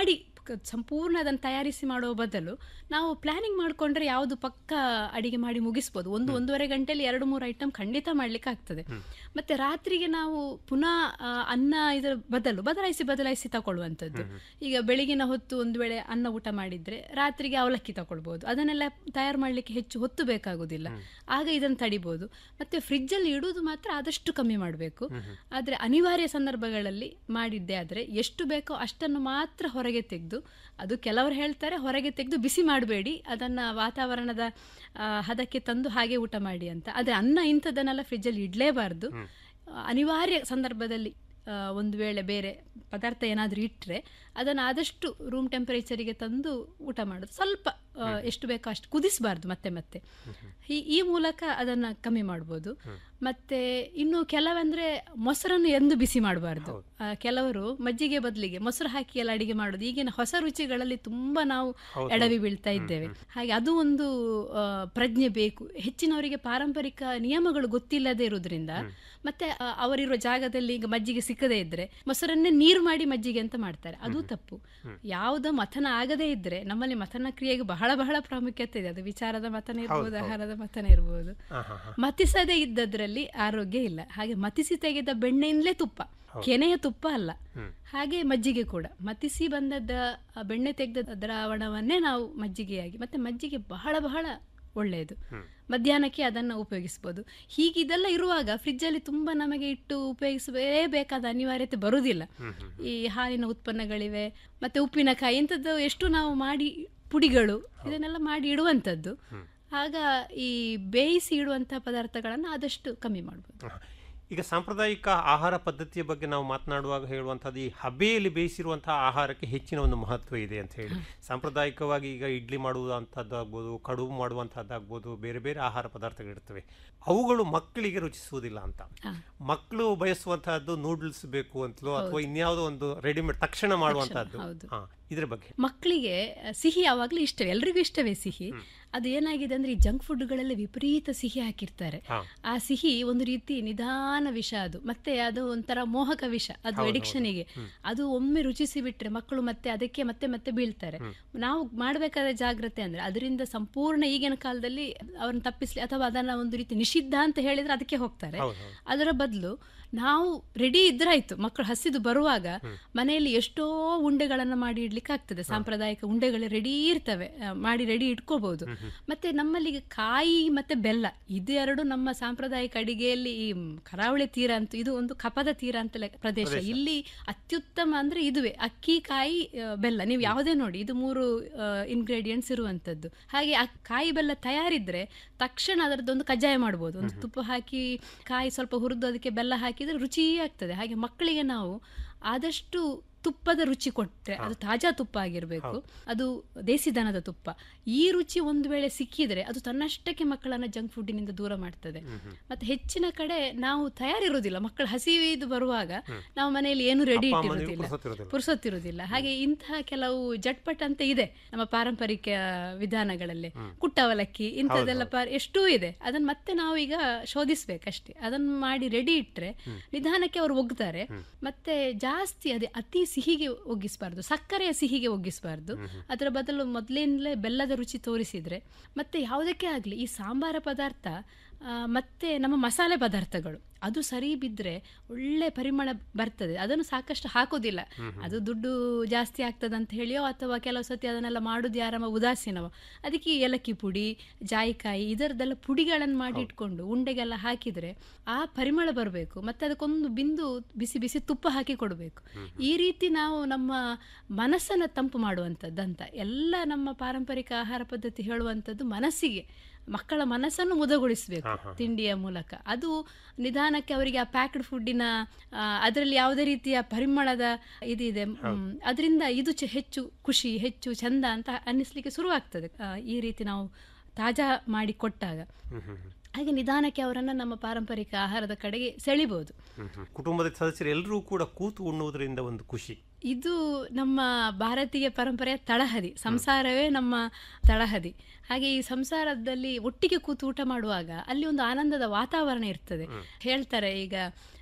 ಕ- ಸಂಪೂರ್ಣ ಅದನ್ನು ತಯಾರಿಸಿ ಮಾಡುವ ಬದಲು ನಾವು ಪ್ಲಾನಿಂಗ್ ಮಾಡಿಕೊಂಡ್ರೆ ಯಾವುದು ಪಕ್ಕ ಅಡಿಗೆ ಮಾಡಿ ಮುಗಿಸ್ಬೋದು ಒಂದು ಒಂದೂವರೆ ಗಂಟೆಯಲ್ಲಿ ಎರಡು ಮೂರು ಐಟಮ್ ಖಂಡಿತ ಮಾಡ್ಲಿಕ್ಕೆ ಆಗ್ತದೆ ಮತ್ತೆ ರಾತ್ರಿಗೆ ನಾವು ಪುನಃ ಆ, ಅನ್ನ ಇದರ ಬದಲು ಬದಲಾಯಿಸಿ ಬದಲಾಯಿಸಿ ತಗೊಳ್ಳುವಂಥದ್ದು ಈಗ ಬೆಳಗಿನ ಹೊತ್ತು ಒಂದು ವೇಳೆ ಅನ್ನ ಊಟ ಮಾಡಿದ್ರೆ ರಾತ್ರಿಗೆ ಅವಲಕ್ಕಿ ತಗೊಳ್ಬೋದು ಅದನ್ನೆಲ್ಲ ತಯಾರು ಮಾಡಲಿಕ್ಕೆ ಹೆಚ್ಚು ಹೊತ್ತು ಬೇಕಾಗುದಿಲ್ಲ ಆಗ ಇದನ್ನು ತಡಿಬೋದು ಮತ್ತೆ ಫ್ರಿಜ್ಜಲ್ಲಿ ಇಡುವುದು ಮಾತ್ರ ಆದಷ್ಟು ಕಮ್ಮಿ ಮಾಡಬೇಕು ಆದರೆ ಅನಿವಾರ್ಯ ಸಂದರ್ಭಗಳಲ್ಲಿ ಮಾಡಿದ್ದೆ ಆದರೆ ಎಷ್ಟು ಬೇಕೋ ಅಷ್ಟನ್ನು ಮಾತ್ರ ಹೊರಗೆ ತೆಗೆದು ಅದು ಕೆಲವರು ಹೇಳ್ತಾರೆ ಹೊರಗೆ ತೆಗೆದು ಬಿಸಿ ಮಾಡಬೇಡಿ ಅದನ್ನು ವಾತಾವರಣದ ಆ, ಹದಕ್ಕೆ ತಂದು ಹಾಗೆ ಊಟ ಮಾಡಿ ಅಂತ ಆದರೆ ಅನ್ನ ಇಂಥದ್ದನ್ನೆಲ್ಲ ಫ್ರಿಜ್ಜಲ್ಲಿ ಇಡಲೇಬಾರ್ದು ಅನಿವಾರ್ಯ ಸಂದರ್ಭದಲ್ಲಿ ಆ, ಒಂದು ವೇಳೆ ಬೇರೆ ಪದಾರ್ಥ ಏನಾದರೂ ಇಟ್ಟರೆ ಅದನ್ನು ಆದಷ್ಟು ರೂಮ್ ಟೆಂಪರೇಚರಿಗೆ ತಂದು ಊಟ ಮಾಡೋದು ಸ್ವಲ್ಪ ಆ, ಎಷ್ಟು ಬೇಕೋ ಅಷ್ಟು ಕುದಿಸಬಾರ್ದು ಮತ್ತೆ ಮತ್ತೆ ಈ ಈ ಮೂಲಕ ಅದನ್ನು ಕಮ್ಮಿ ಮಾಡ್ಬೋದು ಮತ್ತೆ ಇನ್ನು ಕೆಲವಂದ್ರೆ ಮೊಸರನ್ನು ಎಂದು ಬಿಸಿ ಮಾಡಬಾರ್ದು ಕೆಲವರು ಮಜ್ಜಿಗೆ ಬದಲಿಗೆ ಮೊಸರು ಹಾಕಿ ಎಲ್ಲ ಅಡಿಗೆ ಮಾಡೋದು ಈಗಿನ ಹೊಸ ರುಚಿಗಳಲ್ಲಿ ತುಂಬಾ ನಾವು ಹೌದು. ಎಡವಿ ಬೀಳ್ತಾ ಇದ್ದೇವೆ ಹಾಗೆ ಅದು ಒಂದು ಆ, ಪ್ರಜ್ಞೆ ಬೇಕು ಹೆಚ್ಚಿನವರಿಗೆ ಪಾರಂಪರಿಕ ನಿಯಮಗಳು ಗೊತ್ತಿಲ್ಲದೆ ಇರುವುದರಿಂದ ಮತ್ತೆ ಆ, ಅವರಿರುವ ಜಾಗದಲ್ಲಿ ಈಗ ಮಜ್ಜಿಗೆ ಸಿಕ್ಕದೇ ಇದ್ರೆ ಮೊಸರನ್ನೇ ನೀರು ಮಾಡಿ ಮಜ್ಜಿಗೆ ಅಂತ ಮಾಡ್ತಾರೆ ಅದು ತಪ್ಪು ಯಾವುದೋ ಮಥನ ಆಗದೇ ಇದ್ರೆ ನಮ್ಮಲ್ಲಿ ಮಥನ ಕ್ರಿಯೆಗೆ ಬಹಳ ಬಹಳ ಪ್ರಾಮುಖ್ಯತೆ ಇದೆ ಅದು ವಿಚಾರದ ಮಥನ ಇರ್ಬೋದು ಹೌದು. ಆಹಾರದ ಮಥನ ಇರ್ಬೋದು ಹಾ, ಹಾ, ಹಾ. ಮತಿಸದೇ ಇದ್ದದ್ರಲ್ಲಿ ಆರೋಗ್ಯ ಇಲ್ಲ ಹಾಗೆ ಮತಿಸಿ ತೆಗೆದ ಬೆಣ್ಣೆಯಿಂದಲೇ ತುಪ್ಪ ಕೆನೆಯ ತುಪ್ಪ ಅಲ್ಲ ಹಾಗೆ ಮಜ್ಜಿಗೆ ಕೂಡ ಮತಿಸಿ ಬಂದದ್ದ ಆ ಬೆಣ್ಣೆ ತೆಗೆದ ದ್ರಾವಣವನ್ನೇ ನಾವು ಮಜ್ಜಿಗೆಯಾಗಿ ಮತ್ತೆ ಮಜ್ಜಿಗೆ ಬಹಳ ಬಹಳ ಒಳ್ಳೆಯದು ಮಧ್ಯಾಹ್ನಕ್ಕೆ ಅದನ್ನು ಉಪಯೋಗಿಸ್ಬೋದು ಹೀಗಿದೆಲ್ಲ ಇರುವಾಗ ಫ್ರಿಜ್ಜಲ್ಲಿ ತುಂಬ ನಮಗೆ ಇಟ್ಟು ಉಪಯೋಗಿಸಬೇಕಾದ ಅನಿವಾರ್ಯತೆ ಬರುವುದಿಲ್ಲ ಈ ಹಾಲಿನ ಉತ್ಪನ್ನಗಳಿವೆ ಮತ್ತೆ ಉಪ್ಪಿನಕಾಯಿ ಇಂಥದ್ದು ಎಷ್ಟು ನಾವು ಮಾಡಿ ಪುಡಿಗಳು ಇದನ್ನೆಲ್ಲ ಮಾಡಿ ಇಡುವಂಥದ್ದು ಆಗ ಈ ಬೇಯಿಸಿ ಇಡುವಂತಹ ಪದಾರ್ಥಗಳನ್ನು ಆದಷ್ಟು ಕಮ್ಮಿ ಮಾಡ್ಬೋದು ಈಗ ಸಾಂಪ್ರದಾಯಿಕ ಆಹಾರ ಪದ್ಧತಿಯ ಬಗ್ಗೆ ನಾವು ಮಾತನಾಡುವಾಗ ಹೇಳುವಂಥದ್ದು ಈ ಹಬೆಯಲ್ಲಿ ಬೇಯಿಸಿರುವಂತಹ ಆಹಾರಕ್ಕೆ ಹೆಚ್ಚಿನ ಒಂದು ಮಹತ್ವ ಇದೆ ಅಂತ ಹೇಳಿ ಸಾಂಪ್ರದಾಯಿಕವಾಗಿ ಈಗ ಇಡ್ಲಿ ಮಾಡುವಂಥದ್ದು ಆಗ್ಬೋದು ಕಡುಬು ಮಾಡುವಂಥದ್ದಾಗ್ಬೋದು ಬೇರೆ ಬೇರೆ ಆಹಾರ ಪದಾರ್ಥಗಳಿರ್ತವೆ ಅವುಗಳು ಮಕ್ಕಳಿಗೆ ರುಚಿಸುವುದಿಲ್ಲ ಅಂತ ಮಕ್ಕಳು ಬಯಸುವಂತಹದ್ದು ನೂಡಲ್ಸ್ ಬೇಕು ಅಂತಲೋ ಅಥವಾ ಇನ್ಯಾವುದೋ ಒಂದು ರೆಡಿಮೇಡ್ ತಕ್ಷಣ ಮಾಡುವಂತಹದ್ದು ಹೌದು. ಹಾ ಇದ್ರ ಬಗ್ಗೆ ಮಕ್ಕಳಿಗೆ ಸಿಹಿ ಯಾವಾಗಲೂ ಇಷ್ಟವೇ ಎಲ್ರಿಗೂ ಇಷ್ಟವೇ ಸಿಹಿ ಅದು ಏನಾಗಿದೆ ಅಂದ್ರೆ ಈ ಜಂಕ್ ಫುಡ್ಗಳೆಲ್ಲ ವಿಪರೀತ ಸಿಹಿ ಹಾಕಿರ್ತಾರೆ ಹಾ. ಆ ಸಿಹಿ ಒಂದು ರೀತಿ ನಿಧಾನ ವಿಷ ಅದು ಮತ್ತೆ ಅದು ಒಂಥರ ಮೋಹಕ ವಿಷ ಅದು ಅಡಿಕ್ಷನಿಗೆ ಅದು ಒಮ್ಮೆ ರುಚಿಸಿ ಬಿಟ್ರೆ ಮಕ್ಕಳು ಮತ್ತೆ ಅದಕ್ಕೆ ಮತ್ತೆ ಮತ್ತೆ ಬೀಳ್ತಾರೆ ನಾವು ಮಾಡಬೇಕಾದ ಜಾಗ್ರತೆ ಅಂದ್ರೆ ಅದರಿಂದ ಸಂಪೂರ್ಣ ಈಗಿನ ಕಾಲದಲ್ಲಿ ಅವ್ರನ್ನ ತಪ್ಪಿಸ್ಲಿ ಅಥವಾ ಅದನ್ನ ಒಂದು ರೀತಿ ನಿಷಿದ್ಧ ಅಂತ ಹೇಳಿದ್ರೆ ಅದಕ್ಕೆ ಹೋಗ್ತಾರೆ ಹೌದು, ಹೌದು. ಅದರ ಬದಲು ನಾವು ರೆಡಿ ಇದ್ರಾಯ್ತು ಮಕ್ಕಳು ಹಸಿದು ಬರುವಾಗ ಮನೆಯಲ್ಲಿ ಎಷ್ಟೋ ಉಂಡೆಗಳನ್ನ ಮಾಡಿ ಇಡ್ಲಿಕ್ಕೆ ಆಗ್ತದೆ ಸಾಂಪ್ರದಾಯಿಕ ಉಂಡೆಗಳು ರೆಡಿ ಇರ್ತವೆ ಆ, ಮಾಡಿ ರೆಡಿ ಇಟ್ಕೋಬಹುದು ಮತ್ತೆ ನಮ್ಮಲ್ಲಿ ಈಗ ಕಾಯಿ ಮತ್ತೆ ಬೆಲ್ಲ ಇದೆರಡು ನಮ್ಮ ಸಾಂಪ್ರದಾಯಿಕ ಅಡಿಗೆಯಲ್ಲಿ ಈ ಮ್, ಕರಾವಳಿ ತೀರ ಅಂತ ಇದು ಒಂದು ಕಪದ ತೀರ ಅಂತ ಲೆಕ್ಕ- ಪ್ರದೇಶ ಇಲ್ಲಿ ಅತ್ಯುತ್ತಮ ಅಂದ್ರೆ ಇದುವೆ ಅಕ್ಕಿ ಕಾಯಿ ಆ, ಬೆಲ್ಲ ನೀವು ಯಾವುದೇ ನೋಡಿ ಇದು ಮೂರು ಇಂಗ್ರೀಡಿಯೆಂಟ್ಸ್ ಇರುವಂತದ್ದು ಹಾಗೆ ಆ ಕಾಯಿ ಬೆಲ್ಲ ತಯಾರಿದ್ರೆ ತಕ್ಷಣ ಅದರದ್ದೊಂದು ಕಜ್ಜಾಯ ಮಾಡ್ಬೋದು ಒಂದು ತುಪ್ಪ ಹಾಕಿ ಕಾಯಿ ಸ್ವಲ್ಪ ಹುರಿದು ಅದಕ್ಕೆ ಬೆಲ್ಲ ಹಾಕಿದ್ರೆ ರುಚಿ ಆಗ್ತದೆ ಹಾಗೆ ಮಕ್ಕಳಿಗೆ ನಾವು ಆದಷ್ಟು ತುಪ್ಪದ ರುಚಿ ಕೊಟ್ಟರೆ ಅದು ತಾಜಾ ತುಪ್ಪ ಆಗಿರಬೇಕು ಅದು ದೇಸಿ ದನದ ತುಪ್ಪ ಈ ರುಚಿ ಒಂದು ವೇಳೆ ಸಿಕ್ಕಿದ್ರೆ ಅದು ತನ್ನಷ್ಟಕ್ಕೆ ಮಕ್ಕಳನ್ನ ಜಂಕ್ ಫುಡ್ಡಿನಿಂದ ದೂರ ಮಾಡ್ತದೆ ಮತ್ತೆ ಹೆಚ್ಚಿನ ಕಡೆ ನಾವು ತಯಾರಿರುವುದಿಲ್ಲ ಮಕ್ಕಳು ಹಸಿವಿದು ಬರುವಾಗ ನಾವು ಮನೆಯಲ್ಲಿ ಏನು ರೆಡಿ ಅಪ್ಪ ಅಮ್ಮನಿಗೂ ಇಟ್ಟಿರುವುದಿಲ್ಲ ಪುರ್ಸೊತ್ತಿರುವುದಿಲ್ಲ. ಪುರ್ಸೊತ್ತಿರುವುದಿಲ್ಲ ಹಾಗೆ ಇಂತಹ ಕೆಲವು ಜಟ್ಪಟ್ ಅಂತ ಇದೆ ನಮ್ಮ ಪಾರಂಪರಿಕ ವಿಧಾನಗಳಲ್ಲಿ ಕುಟ್ಟವಲಕ್ಕಿ ಇಂಥದ್ದೆಲ್ಲ ಪಾರ್ ಎಷ್ಟೂ ಇದೆ ಅದನ್ನ ಮತ್ತೆ ನಾವು ಈಗ ಶೋಧಿಸ್ಬೇಕಷ್ಟೇ ಅದನ್ನ ಮಾಡಿ ರೆಡಿ ಇಟ್ರೆ ನಿಧಾನಕ್ಕೆ ಅವರು ಒಗ್ತಾರೆ ಮತ್ತೆ ಜಾಸ್ತಿ ಅದೇ ಅತಿ ಸಿಹಿಗೆ ಒಗ್ಗಿಸಬಾರ್ದು ಸಕ್ಕರೆಯ ಸಿಹಿಗೆ ಒಗ್ಗಿಸಬಾರ್ದು ಅದರ ಬದಲು ಮೊದಲಿಂದಲೇ ಬೆಲ್ಲದ ರುಚಿ ತೋರಿಸಿದ್ರೆ ಮತ್ತೆ ಯಾವುದಕ್ಕೆ ಆಗಲಿ ಈ ಸಾಂಬಾರ ಪದಾರ್ಥ ಆ, ಮತ್ತೆ ನಮ್ಮ ಮಸಾಲೆ ಪದಾರ್ಥಗಳು ಅದು ಸರಿ ಬಿದ್ದರೆ ಒಳ್ಳೆ ಪರಿಮಳ ಬರ್ತದೆ ಅದನ್ನು ಸಾಕಷ್ಟು ಹಾಕೋದಿಲ್ಲ ಅದು ದುಡ್ಡು ಜಾಸ್ತಿ ಆಗ್ತದೆ ಅಂತ ಹೇಳಿಯೋ ಅಥವಾ ಕೆಲವು ಸತಿ ಅದನ್ನೆಲ್ಲ ಮಾಡೋದು ಯಾರಮ್ಮ ಉದಾಸೀನವ ಅದಕ್ಕೆ ಈ ಏಲಕ್ಕಿ ಪುಡಿ ಜಾಯಿಕಾಯಿ ಇದರದ್ದೆಲ್ಲ ಪುಡಿಗಳನ್ನು ಮಾಡಿ ಇಟ್ಕೊಂಡು ಉಂಡೆಗೆಲ್ಲ ಹಾಕಿದರೆ ಆ ಪರಿಮಳ ಬರಬೇಕು ಮತ್ತೆ ಅದಕ್ಕೊಂದು ಬಿಂದು ಬಿಸಿ ಬಿಸಿ ತುಪ್ಪ ಹಾಕಿ ಕೊಡಬೇಕು ಈ ರೀತಿ ನಾವು ನಮ್ಮ ಮನಸ್ಸನ್ನು ತಂಪು ಮಾಡುವಂಥದ್ದಂತ ಎಲ್ಲ ನಮ್ಮ ಪಾರಂಪರಿಕ ಆಹಾರ ಪದ್ಧತಿ ಹೇಳುವಂಥದ್ದು ಮನಸ್ಸಿಗೆ ಮಕ್ಕಳ ಮನಸ್ಸನ್ನು ಮುದಗೊಳಿಸಬೇಕು ತಿಂಡಿಯ ಮೂಲಕ ಅದು ನಿಧಾನಕ್ಕೆ ಅವರಿಗೆ ಆ ಪ್ಯಾಕ್ಡ್ ಫುಡ್ಡಿನ ಅದರಲ್ಲಿ ಯಾವುದೇ ರೀತಿಯ ಪರಿಮಳದ ಇದಿದೆ ಅದರಿಂದ ಇದು ಚೆ- ಹೆಚ್ಚು ಖುಷಿ ಹೆಚ್ಚು ಚಂದ ಅಂತ ಅನ್ನಿಸ್ಲಿಕ್ಕೆ ಶುರುವಾಗ್ತದೆ ಆ, ಈ ರೀತಿ ನಾವು ತಾಜಾ ಮಾಡಿ ಕೊಟ್ಟಾಗ ಹಾಗೆ ನಿಧಾನಕ್ಕೆ ಅವರನ್ನು ನಮ್ಮ ಪಾರಂಪರಿಕ ಆಹಾರದ ಕಡೆಗೆ ಸೆಳಿಬಹುದು ಕುಟುಂಬದ ಸದಸ್ಯರು ಎಲ್ಲರೂ ಕೂಡ ಕೂತು ಉಣ್ಣುವುದರಿಂದ ಒಂದು ಖುಷಿ ಇದು ನಮ್ಮ ಭಾರತೀಯ ಪರಂಪರೆಯ ತಳಹದಿ ಸಂಸಾರವೇ ನಮ್ಮ ತಳಹದಿ ಹಾಗೆ ಈ ಸಂಸಾರದಲ್ಲಿ ಒಟ್ಟಿಗೆ ಕೂತು ಊಟ ಮಾಡುವಾಗ ಅಲ್ಲಿ ಒಂದು ಆನಂದದ ವಾತಾವರಣ ಇರ್ತದೆ ಹೇಳ್ತಾರೆ ಈಗ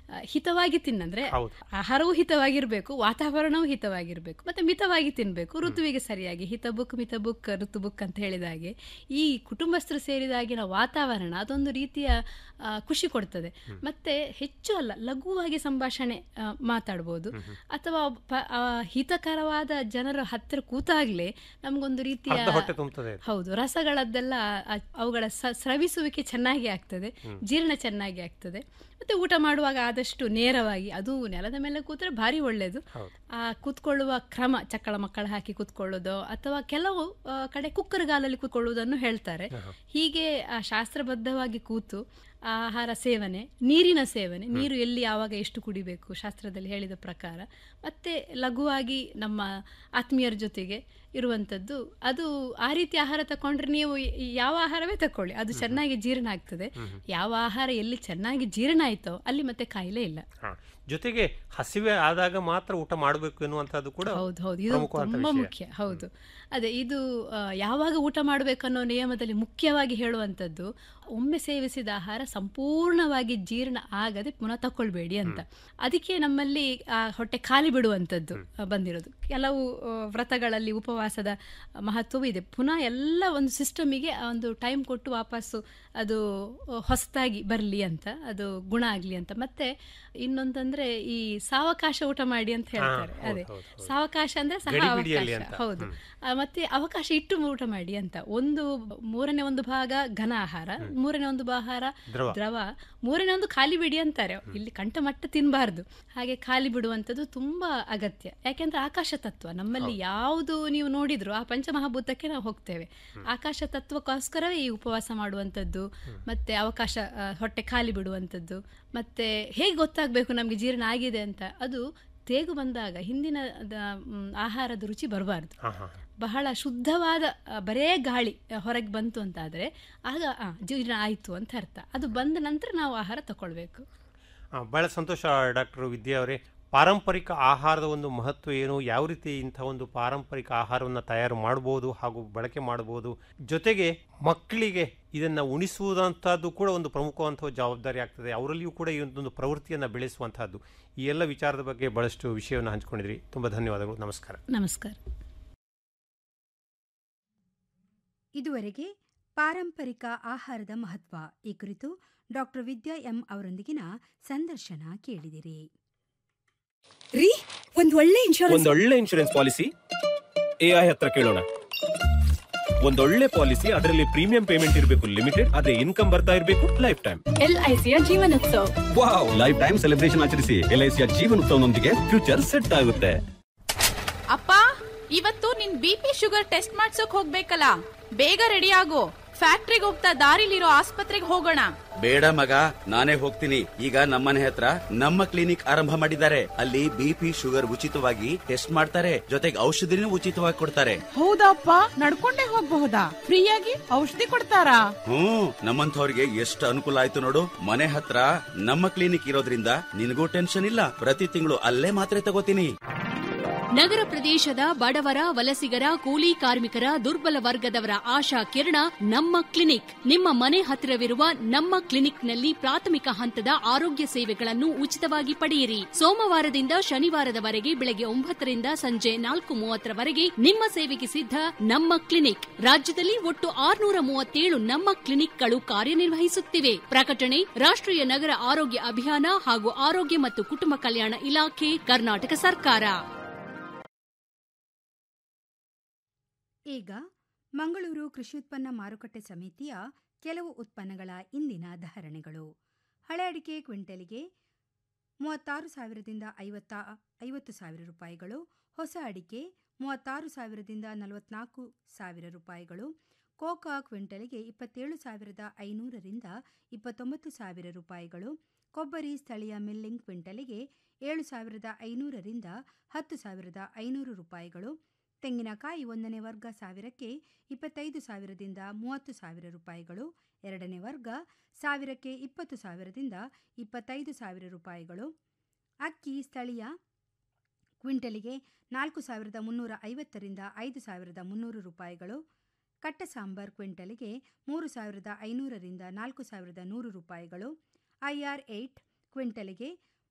ಆ, ಹಿತವಾಗಿ ತಿನ್ನಂದ್ರೆ ಹೌದು. ಆಹಾರವೂ ಹಿತವಾಗಿರ್ಬೇಕು ವಾತಾವರಣವೂ ಹಿತವಾಗಿರ್ಬೇಕು ಮತ್ತೆ ಮಿತವಾಗಿ ತಿನ್ಬೇಕು ಋತುವಿಗೆ ಸರಿಯಾಗಿ ಹಿತ ಬುಕ್ ಮಿತ ಬುಕ್ ಋತು ಬುಕ್ ಅಂತ ಹೇಳಿದ ಹಾಗೆ ಈ ಕುಟುಂಬಸ್ಥರು ಸೇರಿದಾಗಿನ ವಾತಾವರಣ ಅದೊಂದು ರೀತಿಯ ಆ, ಖುಷಿ ಕೊಡ್ತದೆ ಮತ್ತೆ ಹೆಚ್ಚು ಅಲ್ಲ ಲಘುವಾಗಿ ಸಂಭಾಷಣೆ ಆ, ಮಾತಾಡ್ಬೋದು ಅಥವಾ ಪ- ಆ, ಹಿತಕರವಾದ ಜನರ ಹತ್ತಿರ ಕೂತಾಗ್ಲೇ ನಮ್ಗೊಂದು ರೀತಿಯ ಅರ್ಧ ಹೊಟ್ಟೆ ತುಂಬ್ತದೆ ಅದು. ಹೌದು ರಸಗಳದ್ದೆಲ್ಲ ಆ- ಅವುಗಳ ಸ- ಸ್ರವಿಸುವಿಕೆ ಚೆನ್ನಾಗಿ ಆಗ್ತದೆ ಜೀರ್ಣ ಚೆನ್ನಾಗಿ ಆಗ್ತದೆ ಮತ್ತೆ ಊಟ ಮಾಡುವಾಗ ಆದಷ್ಟು ನೇರವಾಗಿ ಅದು ನೆಲದ ಮೇಲೆ ಕೂತ್ರೆ ಭಾರಿ ಒಳ್ಳೆಯದು ಹೌದು. ಆ ಕೂತ್ಕೊಳ್ಳುವ ಕ್ರಮ ಚಕ್ಕಳ ಮಕ್ಕಳ ಹಾಕಿ ಕೂತ್ಕೊಳ್ಳೋದು ಅಥವಾ ಕೆಲವು ಆ, ಕಡೆ ಕುಕ್ಕರ್ಗಾಲಲ್ಲಿ ಕೂತ್ಕೊಳ್ಳುವುದನ್ನು ಹೇಳ್ತಾರೆ ಹೀಗೆ ಆ, ಶಾಸ್ತ್ರಬದ್ಧವಾಗಿ ಕೂತು ಆಹಾರ ಸೇವನೆ ನೀರಿನ ಸೇವನೆ ನೀರು ಎಲ್ಲಿ ಯಾವಾಗ ಎಷ್ಟು ಕುಡಿಬೇಕು ಶಾಸ್ತ್ರದಲ್ಲಿ ಹೇಳಿದ ಪ್ರಕಾರ ಮತ್ತೆ ಲಘುವಾಗಿ ನಮ್ಮ ಆತ್ಮೀಯರ ಜೊತೆಗೆ ಇರುವಂಥದ್ದು ಅದು ಆ ರೀತಿ ಆಹಾರ ತಕೊಂಡ್ರೆ ನೀವು ಈ- ಯಾವ ಆಹಾರವೇ ತಕೊಳ್ಳಿ ಅದು ಚೆನ್ನಾಗಿ ಜೀರ್ಣ ಆಗ್ತದೆ ಯಾವ ಆಹಾರ ಎಲ್ಲಿ ಚೆನ್ನಾಗಿ ಜೀರ್ಣ ಆಯ್ತೋ ಅಲ್ಲಿ ಮತ್ತೆ ಕಾಯಿಲೆ ಇಲ್ಲ ಹಾ. ಜೊತೆಗೆ ಹಸಿವೆ ಆದಾಗ ಮಾತ್ರ ಊಟ ಮಾಡಬೇಕು ಎನ್ನುವಂತಹದ್ದು ಕೂಡ ಹೌದು ಹೌದು ಇದು ಪ್ರಮುಖವಾದ ತುಂಬಾ ವಿಷಯ. ಮುಖ್ಯ ಹೌದು ಅದೇ ಇದು ಆ, ಯಾವಾಗ ಊಟ ಮಾಡಬೇಕನ್ನೋ ನಿಯಮದಲ್ಲಿ ಮುಖ್ಯವಾಗಿ ಹೇಳುವಂಥದ್ದು ಒಮ್ಮೆ ಸೇವಿಸಿದ ಆಹಾರ ಸಂಪೂರ್ಣವಾಗಿ ಜೀರ್ಣ ಆಗದೆ ಪುನಃ ತಕೊಳ್ಬೇಡಿ ಅಂತ ಅದಕ್ಕೆ ನಮ್ಮಲ್ಲಿ ಆ ಹೊಟ್ಟೆ ಖಾಲಿ ಬಿಡುವಂಥದ್ದು ಆ, ಬಂದಿರೋದು ಕೆಲವು ಆ, ವ್ರತಗಳಲ್ಲಿ ಉಪವಾಸದ ಮಹತ್ವವೂ ಇದೆ ಪುನಃ ಎಲ್ಲ ಒಂದು ಸಿಸ್ಟಮಿಗೆ ಒಂದು ಟೈಮ್ ಕೊಟ್ಟು ವಾಪಸ್ಸು ಅದು ಆ, ಹೊಸತಾಗಿ ಬರಲಿ ಅಂತ ಅದು ಗುಣ ಆಗಲಿ ಅಂತ ಮತ್ತೆ ಇನ್ನೊಂದಂದ್ರೆ ಈ ಸಾವಕಾಶ ಊಟ ಮಾಡಿ ಅಂತ ಹೇಳ್ತಾರೆ ಹೌದು, ಅದೇ ಹೌದು, ಹೌದು. ಸಾವಕಾಶ ಅಂದ್ರೆ ಸಹ ಗಡಿಬಿಡಿಯಲ್ಲಿ ಅವಕಾಶ ಅಂತ. ಹೌದು ಆ, ಮತ್ತೆ ಅವಕಾಶ ಇಟ್ಟು ಊಟ ಮಾಡಿ ಅಂತ ಒಂದು ಮೂರನೇ ಒಂದು ಭಾಗ ಘನ ಆಹಾರ ಮೂರನೇ ಒಂದು ಆಹಾರ ದ್ರವ. ದ್ರವ ಮೂರನೇ ಒಂದು ಖಾಲಿ ಬಿಡಿ ಅಂತಾರೆ ಇಲ್ಲಿ ಕಂಠಮಟ್ಟ ತಿನ್ನಬಾರ್ದು ಹಾಗೆ ಖಾಲಿ ಬಿಡುವಂಥದ್ದು ತುಂಬಾ ಅಗತ್ಯ ಯಾಕೆಂದ್ರೆ ಆಕಾಶ ತತ್ವ ನಮ್ಮಲ್ಲಿ ಯಾವುದು ನೀವು ನೋಡಿದ್ರು ಆ ಪಂಚಮಹಾಭೂತಕ್ಕೆ ನಾವು ಹೋಗ್ತೇವೆ ಆಕಾಶ ತತ್ವಕ್ಕೋಸ್ಕರವೇ ಈ ಉಪವಾಸ ಮಾಡುವಂಥದ್ದು ಮತ್ತೆ ಅವಕಾಶ ಆ, ಹೊಟ್ಟೆ ಖಾಲಿ ಬಿಡುವಂಥದ್ದು ಮತ್ತೆ ಹೇಗೆ ಗೊತ್ತಾಗಬೇಕು ನಮಗೆ ಜೀರ್ಣ ಆಗಿದೆ ಅಂತ ಅದು ತೇಗು ಬಂದಾಗ ಹಿಂದಿನ ದ- ಮ್, ಆಹಾರದ ರುಚಿ ಬರಬಾರ್ದು ಹಾ, ಹಾ. ಬಹಳ ಶುದ್ಧವಾದ ಆ, ಬರೇ ಗಾಳಿ ಆ, ಹೊರಗೆ ಬಂತು ಅಂತಾದರೆ ಆಗ ಆ, ಜೀರ್ಣ ಆಯಿತು ಅಂತ ಅರ್ಥ ಅದು ಬಂದ ನಂತರ ನಾವು ಆಹಾರ ತಗೊಳ್ಬೇಕು ಆ, ಬಹಳ ಸಂತೋಷ ಡಾಕ್ಟರ್ ವಿದ್ಯಾ ಅವರೇ ಪಾರಂಪರಿಕ ಆಹಾರದ ಒಂದು ಮಹತ್ವ ಏನು ಯಾವ ರೀತಿ ಇಂಥ ಒಂದು ಪಾರಂಪರಿಕ ಆಹಾರವನ್ನು ತಯಾರು ಮಾಡಬಹುದು ಹಾಗೂ ಬಳಕೆ ಮಾಡಬಹುದು ಜೊತೆಗೆ ಮಕ್ಕಳಿಗೆ ಇದನ್ನು ಉಣಿಸುವುದಂಥದ್ದು ಕೂಡ ಒಂದು ಪ್ರಮುಖವಂತಹ ಜವಾಬ್ದಾರಿ ಆಗ್ತದೆ ಅವರಲ್ಲಿಯೂ ಕೂಡ ಈ ಒಂದು ಪ್ರವೃತ್ತಿಯನ್ನು ಬೆಳೆಸುವಂತಹದ್ದು ಈ ಎಲ್ಲ ವಿಚಾರದ ಬಗ್ಗೆ ಬಹಳಷ್ಟು ವಿಷಯವನ್ನು ಹಂಚಿಕೊಂಡಿದ್ರಿ ತುಂಬ ಧನ್ಯವಾದಗಳು ನಮಸ್ಕಾರ ನಮಸ್ಕಾರ ಇದುವರೆಗೆ ಪಾರಂಪರಿಕ ಆಹಾರದ ಮಹತ್ವ ಈ ಕುರಿತು ಡಾಕ್ಟರ್ ವಿದ್ಯಾ ಎಂ ಅವರೊಂದಿಗಿನ ಸಂದರ್ಶನ ಕೇಳಿದಿರಿ ರೀ ಒಂದ್ ಒಳ್ಳೆ ಇನ್ಶೂರೆನ್ಸ್ ಒಂದೊಳ್ಳೆ ಇನ್ಶೂರೆನ್ಸ್ ಪಾಲಿಸಿ ಎಐ ಹತ್ರ ಕೇಳೋಣ ಒಂದೊಳ್ಳೆ ಪಾಲಿಸಿ ಅದರಲ್ಲಿ ಪ್ರೀಮಿಯಂ ಪೇಮೆಂಟ್ ಇರಬೇಕು ಲಿಮಿಟೆಡ್ ಅದೇ ಇನ್ಕಮ್ ಬರ್ತಾ ಇರಬೇಕು ಲೈಫ್ ಟೈಮ್ ಎಲ್ಐಸಿಯ ಜೀವನೋತ್ಸವ ವಾವ್ ಲೈಫ್ ಟೈಮ್ ಸೆಲೆಬ್ರೇಷನ್ ಆಚರಿಸಿ ಎಲ್ಐಸಿಯ ಜೀವನ ಉತ್ಸವನೊಂದಿಗೆ ಫ್ಯೂಚರ್ ಸೆಟ್ ಆಗುತ್ತೆ ಅಪ್ಪ ಇವತ್ತು ನಿನ್ ಬಿ ಪಿ ಶುಗರ್ ಟೆಸ್ಟ್ ಮಾಡ್ಸೋಕ್ ಹೋಗ್ಬೇಕಲ್ಲ ಬೇಗ ರೆಡಿ ಆಗು ಫ್ಯಾಕ್ಟ್ರಿಗೆ ಹೋಗ್ತಾ ದಾರಿಲಿರೋ ಆಸ್ಪತ್ರೆಗೆ ಹೋಗೋಣ ಬೇಡ ಮಗ ನಾನೇ ಹೋಗ್ತೀನಿ ಈಗ ನಮ್ಮನೆ ಹತ್ರ ನಮ್ಮ ಕ್ಲಿನಿಕ್ ಆರಂಭ ಮಾಡಿದ್ದಾರೆ ಅಲ್ಲಿ ಬಿಪಿ ಶುಗರ್ ಉಚಿತವಾಗಿ ಟೆಸ್ಟ್ ಮಾಡ್ತಾರೆ ಜೊತೆಗೆ ಔಷಧಿನೂ ಉಚಿತವಾಗಿ ಕೊಡ್ತಾರೆ ಹೌದಪ್ಪ ನಡ್ಕೊಂಡೇ ಹೋಗ್ಬಹುದಾ ಫ್ರೀಯಾಗಿ ಔಷಧಿ ಕೊಡ್ತಾರಾ ಹ್ಮ್ ನಮ್ಮಂಥವ್ರಿಗೆ ಎಷ್ಟು ಅನುಕೂಲ ಆಯ್ತು ನೋಡು ಮನೆ ಹತ್ರ ನಮ್ಮ ಕ್ಲಿನಿಕ್ ಇರೋದ್ರಿಂದ ನಿನಗೂ ಟೆನ್ಷನ್ ಇಲ್ಲ ಪ್ರತಿ ತಿಂಗಳು ಅಲ್ಲೇ ಮಾತ್ರೆ ತಗೋತೀನಿ ನಗರ ಪ್ರದೇಶದ ಬಡವರ ವಲಸಿಗರ ಕೂಲಿ ಕಾರ್ಮಿಕರ ದುರ್ಬಲ ವರ್ಗದವರ ಆಶಾ ಕಿರಣ ನಮ್ಮ ಕ್ಲಿನಿಕ್ ನಿಮ್ಮ ಮನೆ ಹತ್ತಿರವಿರುವ ನಮ್ಮ ಕ್ಲಿನಿಕ್ನಲ್ಲಿ ಪ್ರಾಥಮಿಕ ಹಂತದ ಆರೋಗ್ಯ ಸೇವೆಗಳನ್ನು ಉಚಿತವಾಗಿ ಪಡೆಯಿರಿ ಸೋಮವಾರದಿಂದ ಶನಿವಾರದವರೆಗೆ ಬೆಳಗ್ಗೆ ಒಂಬತ್ತರಿಂದ ಸಂಜೆ ನಾಲ್ಕು ಮೂವತ್ತರವರೆಗೆ ನಿಮ್ಮ ಸೇವೆಗೆ ಸಿದ್ಧ ನಮ್ಮ ಕ್ಲಿನಿಕ್ ರಾಜ್ಯದಲ್ಲಿ ಒಟ್ಟು ಆರುನೂರ ಮೂವತ್ತೇಳು ನಮ್ಮ ಕ್ಲಿನಿಕ್ಗಳು ಕಾರ್ಯನಿರ್ವಹಿಸುತ್ತಿವೆ ಪ್ರಕಟಣೆ ರಾಷ್ಟ್ರೀಯ ನಗರ ಆರೋಗ್ಯ ಅಭಿಯಾನ ಹಾಗೂ ಆರೋಗ್ಯ ಮತ್ತು ಕುಟುಂಬ ಕಲ್ಯಾಣ ಇಲಾಖೆ ಕರ್ನಾಟಕ ಸರ್ಕಾರ ಈಗ ಮಂಗಳೂರು ಕೃಷಿ ಉತ್ಪನ್ನ ಮಾರುಕಟ್ಟೆ ಸಮಿತಿಯ ಕೆಲವು ಉತ್ಪನ್ನಗಳ ಇಂದಿನ ಧಾರಣೆಗಳು ಹಳೆ ಅಡಿಕೆ ಕ್ವಿಂಟಲಿಗೆ ಮೂವತ್ತಾರು ಸಾವಿರದಿಂದ ಐವತ್ತ ಐವತ್ತು ಸಾವಿರ ರೂಪಾಯಿಗಳು ಹೊಸ ಅಡಿಕೆ ಮೂವತ್ತಾರು ಸಾವಿರದಿಂದ ನಲವತ್ನಾಲ್ಕು ಸಾವಿರ ರೂಪಾಯಿಗಳು ಕೋಕಾ ಕ್ವಿಂಟಲಿಗೆ ಇಪ್ಪತ್ತೇಳು ಸಾವಿರದ ಐನೂರರಿಂದ ಇಪ್ಪತ್ತೊಂಬತ್ತು ಸಾವಿರ ರೂಪಾಯಿಗಳು ಕೊಬ್ಬರಿ ಸ್ಥಳೀಯ ಮಿಲ್ಲಿಂಗ್ ಕ್ವಿಂಟಲಿಗೆ ಏಳು ಸಾವಿರದ ಐನೂರರಿಂದ ಹತ್ತು ಸಾವಿರದ ಐನೂರು ರೂಪಾಯಿಗಳು ತೆಂಗಿನಕಾಯಿ ಒಂದನೇ ವರ್ಗ ಸಾವಿರಕ್ಕೆ ಇಪ್ಪತ್ತೈದು ಸಾವಿರದಿಂದ ಮೂವತ್ತು ಸಾವಿರ ರೂಪಾಯಿಗಳು ಎರಡನೇ ವರ್ಗ ಸಾವಿರಕ್ಕೆ ಇಪ್ಪತ್ತು ಸಾವಿರದಿಂದ ಇಪ್ಪತ್ತೈದು ಸಾವಿರ ರೂಪಾಯಿಗಳು ಅಕ್ಕಿ ಸ್ಥಳೀಯ ಕ್ವಿಂಟಲಿಗೆ ನಾಲ್ಕು ಸಾವಿರದ ಮುನ್ನೂರ ಐವತ್ತರಿಂದ ಐದು ಸಾವಿರದ ಮುನ್ನೂರು ರೂಪಾಯಿಗಳು ಕಟ್ಟ ಸಾಂಬಾರ್ ಕ್ವಿಂಟಲಿಗೆ ಮೂರು ಸಾವಿರದ ಐನೂರರಿಂದ ನಾಲ್ಕು ಸಾವಿರದ ನೂರು ರೂಪಾಯಿಗಳು ಐಆರ್ ಏಟ್ ಕ್ವಿಂಟಲಿಗೆ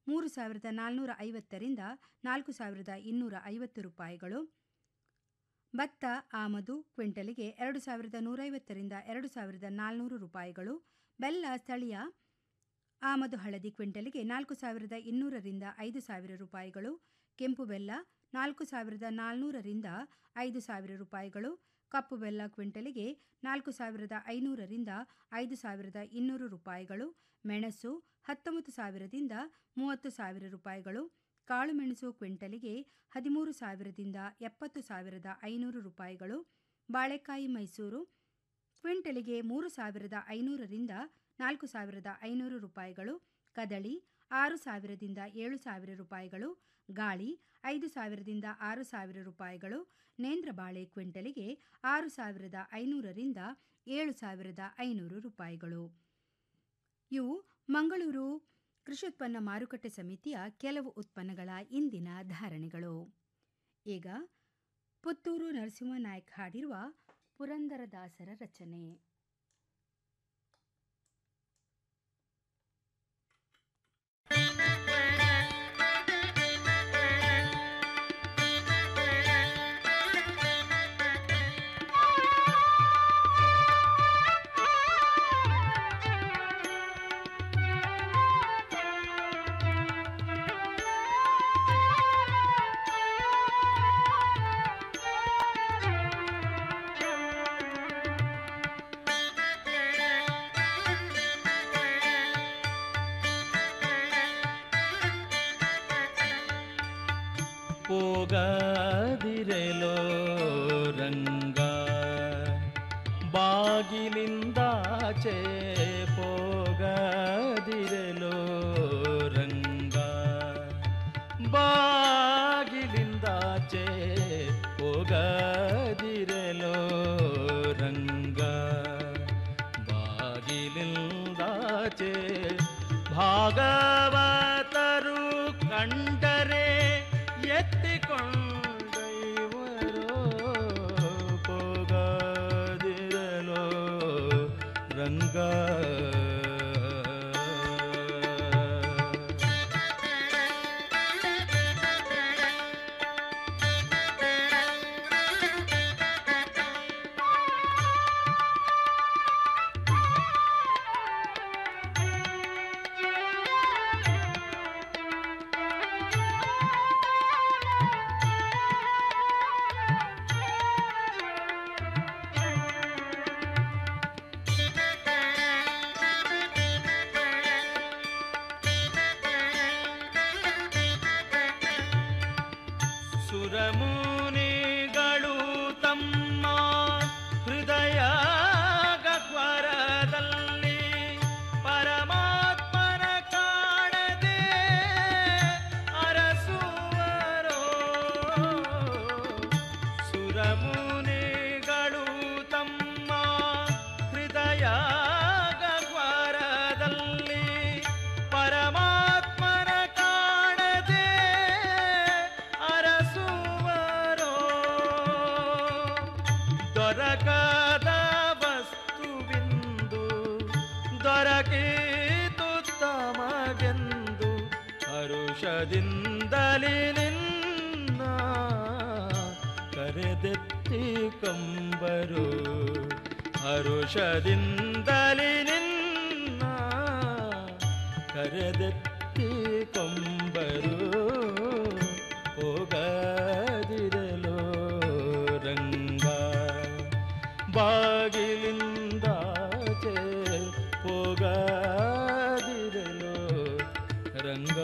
ಮೂರು ಸಾವಿರದ ನಾಲ್ನೂರ ಐವತ್ತರಿಂದ ನಾಲ್ಕು ಸಾವಿರದ ಇನ್ನೂರ ಐವತ್ತು ರೂಪಾಯಿಗಳು ಭತ್ತ ಆಮದು ಕ್ವಿಂಟಲಿಗೆ ಎರಡು ಸಾವಿರದ ನೂರೈವತ್ತರಿಂದ ಎರಡು ಸಾವಿರದ ನಾಲ್ನೂರು ರೂಪಾಯಿಗಳು ಬೆಲ್ಲ ಸ್ಥಳೀಯ ಆಮದು ಹಳದಿ ಕ್ವಿಂಟಲಿಗೆ ನಾಲ್ಕು ಸಾವಿರದ ಇನ್ನೂರರಿಂದ ಐದು ಸಾವಿರ ರೂಪಾಯಿಗಳು ಕೆಂಪು ಬೆಲ್ಲ ನಾಲ್ಕು ಸಾವಿರದ ನಾಲ್ನೂರರಿಂದ ಐದು ಸಾವಿರ ರೂಪಾಯಿಗಳು ಕಪ್ಪು ಬೆಲ್ಲ ಕ್ವಿಂಟಲಿಗೆ ನಾಲ್ಕು ಸಾವಿರದ ಐನೂರರಿಂದ ಐದು ಸಾವಿರದ ಇನ್ನೂರು ರೂಪಾಯಿಗಳು ಮೆಣಸು ಹತ್ತೊಂಬತ್ತು ಸಾವಿರದಿಂದ ಮೂವತ್ತು ಸಾವಿರ ರೂಪಾಯಿಗಳು ಕಾಳುಮೆಣಸು ಕ್ವಿಂಟಲಿಗೆ ಹದಿಮೂರು ಸಾವಿರದಿಂದ ಎಪ್ಪತ್ತು ಸಾವಿರದ ಐನೂರು ರೂಪಾಯಿಗಳು ಬಾಳೆಕಾಯಿ ಮೈಸೂರು ಕ್ವಿಂಟಲಿಗೆ ಮೂರು ಸಾವಿರದ ಐನೂರರಿಂದ ನಾಲ್ಕು ಸಾವಿರದ ಐನೂರು ರೂಪಾಯಿಗಳು ಕದಳಿ ಆರು ಸಾವಿರದಿಂದ ಏಳು ಸಾವಿರ ರೂಪಾಯಿಗಳು ಗಾಳಿ ಐದು ಸಾವಿರದಿಂದ ಆರು ಸಾವಿರ ರೂಪಾಯಿಗಳು ನೇಂದ್ರ ಬಾಳೆ ಕ್ವಿಂಟಲಿಗೆ ಆರು ಸಾವಿರದ ಐನೂರರಿಂದ ಏಳು ಸಾವಿರದ ಐನೂರು ರೂಪಾಯಿಗಳು ಇವು ಮಂಗಳೂರು ಕೃಷಿೋತ್ಪನ್ನ ಮಾರುಕಟ್ಟೆ ಸಮಿತಿಯ ಕೆಲವು ಉತ್ಪನ್ನಗಳ ಇಂದಿನ ಧಾರಣೆಗಳು ಈಗ ಪುತ್ತೂರು ನರಸಿಂಹನಾಯಕ್ ಹಾಡಿರುವ ಪುರಂದರದಾಸರ ರಚನೆ ಹೋಗದಿರೆಲೋ ರಂಗ ಬಾಗಿಲಿಂದಾಚೆ ಹೋಗದಿರೆಲೋ ರಂಗ ಬಾಗಿಲಿಂದಾಚೆ ಹೋಗದಿರೆಲೋ ರಂಗ ಬಾಗಿಲಿಂದಾಚೆ ಭಾಗವತರು ಕಂಡರೆ ಎತ್ತಿಕೊಂಡೈವರೋ ಹೋಗದಿರಲೋ ರಂಗ ಸುರಮುನಿಗಳು ತಮ್ಮ ಹೃದಯ ಗಹ್ವರದಲ್ಲಿ ಪರಮಾತ್ಮನ ಕಾಣದೆ ಅರಸುವರೋ ಸುರಮುನಿಗಳು ತಮ್ಮ ಹೃದಯ ಗಹ್ವರದಲ್ಲಿ ಪರಮಾತ್ಮನ ಕಾಣದೆ ಅರಸುವರೋ ದೊರಕದ ವಸ್ತುವಿಂದು ದೊರಕೀತು ತಮಗೆಂದು ಹರುಷದಿಂದಲಿ ನಿನ್ನ ಕರೆದೆತ್ತಿ ಕಂಬರು ಹರುಷದಿಂದಲಿ ನಿನ್ನ ಕರೆದೆತ್ತಿ ಕೊಂಬರು ಹೋಗದಿರಲೋ ರಂಗ ಬಾಗಿಲಿಂದಾಚೆ ಹೋಗದಿರಲೋ ರಂಗ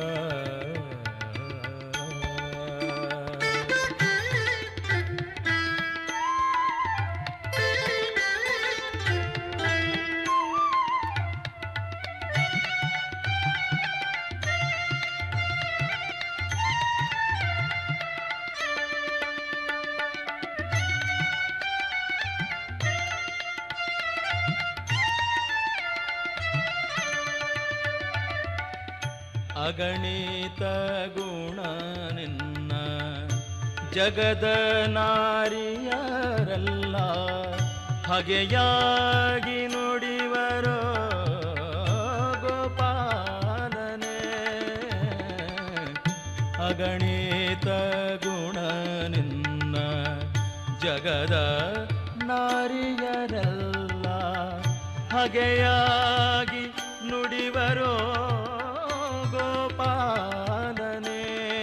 ಅಗಣಿತ ಗುಣ ನಿನ್ನ ಜಗದ ನಾರಿಯರಲ್ಲ ಹಗೆಯಾಗಿ ನುಡಿವರೋ ಗೋಪಾಲನೆ ನಿನ್ನ ಜಗದ ನಾರಿಯರೆಲ್ಲ ಹಗೆಯಾಗಿ ನುಡಿವರೋ ಗೋಪಾಲನೇ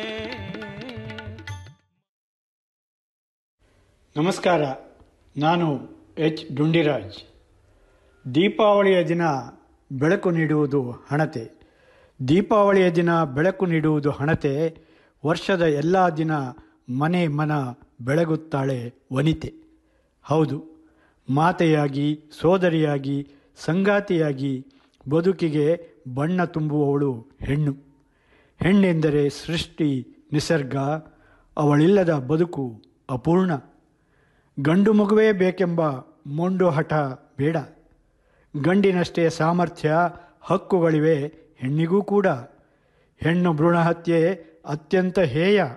ನಮಸ್ಕಾರ ನಾನು ಎಚ್ ಡುಂಡಿರಾಜ್ ದೀಪಾವಳಿಯ ದಿನ ಬೆಳಕು ನೀಡುವುದು ಹಣತೆ ದೀಪಾವಳಿಯ ದಿನ ಬೆಳಕು ನೀಡುವುದು ಹಣತೆ ವರ್ಷದ ಎಲ್ಲ ದಿನ ಮನೆ ಮನ ಬೆಳಗುತ್ತಾಳೆ ವನಿತೆ ಹೌದು ಮಾತೆಯಾಗಿ ಸೋದರಿಯಾಗಿ ಸಂಗಾತಿಯಾಗಿ ಬದುಕಿಗೆ ಬಣ್ಣ ತುಂಬುವವಳು ಹೆಣ್ಣು ಹೆಣ್ಣೆಂದರೆ ಸೃಷ್ಟಿ ನಿಸರ್ಗ ಅವಳಿಲ್ಲದ ಬದುಕು ಅಪೂರ್ಣ ಗಂಡು ಮಗುವೇ ಬೇಕೆಂಬ ಮೊಂಡು ಹಠ ಬೇಡ ಗಂಡಿನಷ್ಟೇ ಸಾಮರ್ಥ್ಯ ಹಕ್ಕುಗಳಿವೆ ಹೆಣ್ಣಿಗೂ ಕೂಡ ಹೆಣ್ಣು ಭ್ರೂಣ ಹತ್ಯೆ ಅತ್ಯಂತ ಹೇಯ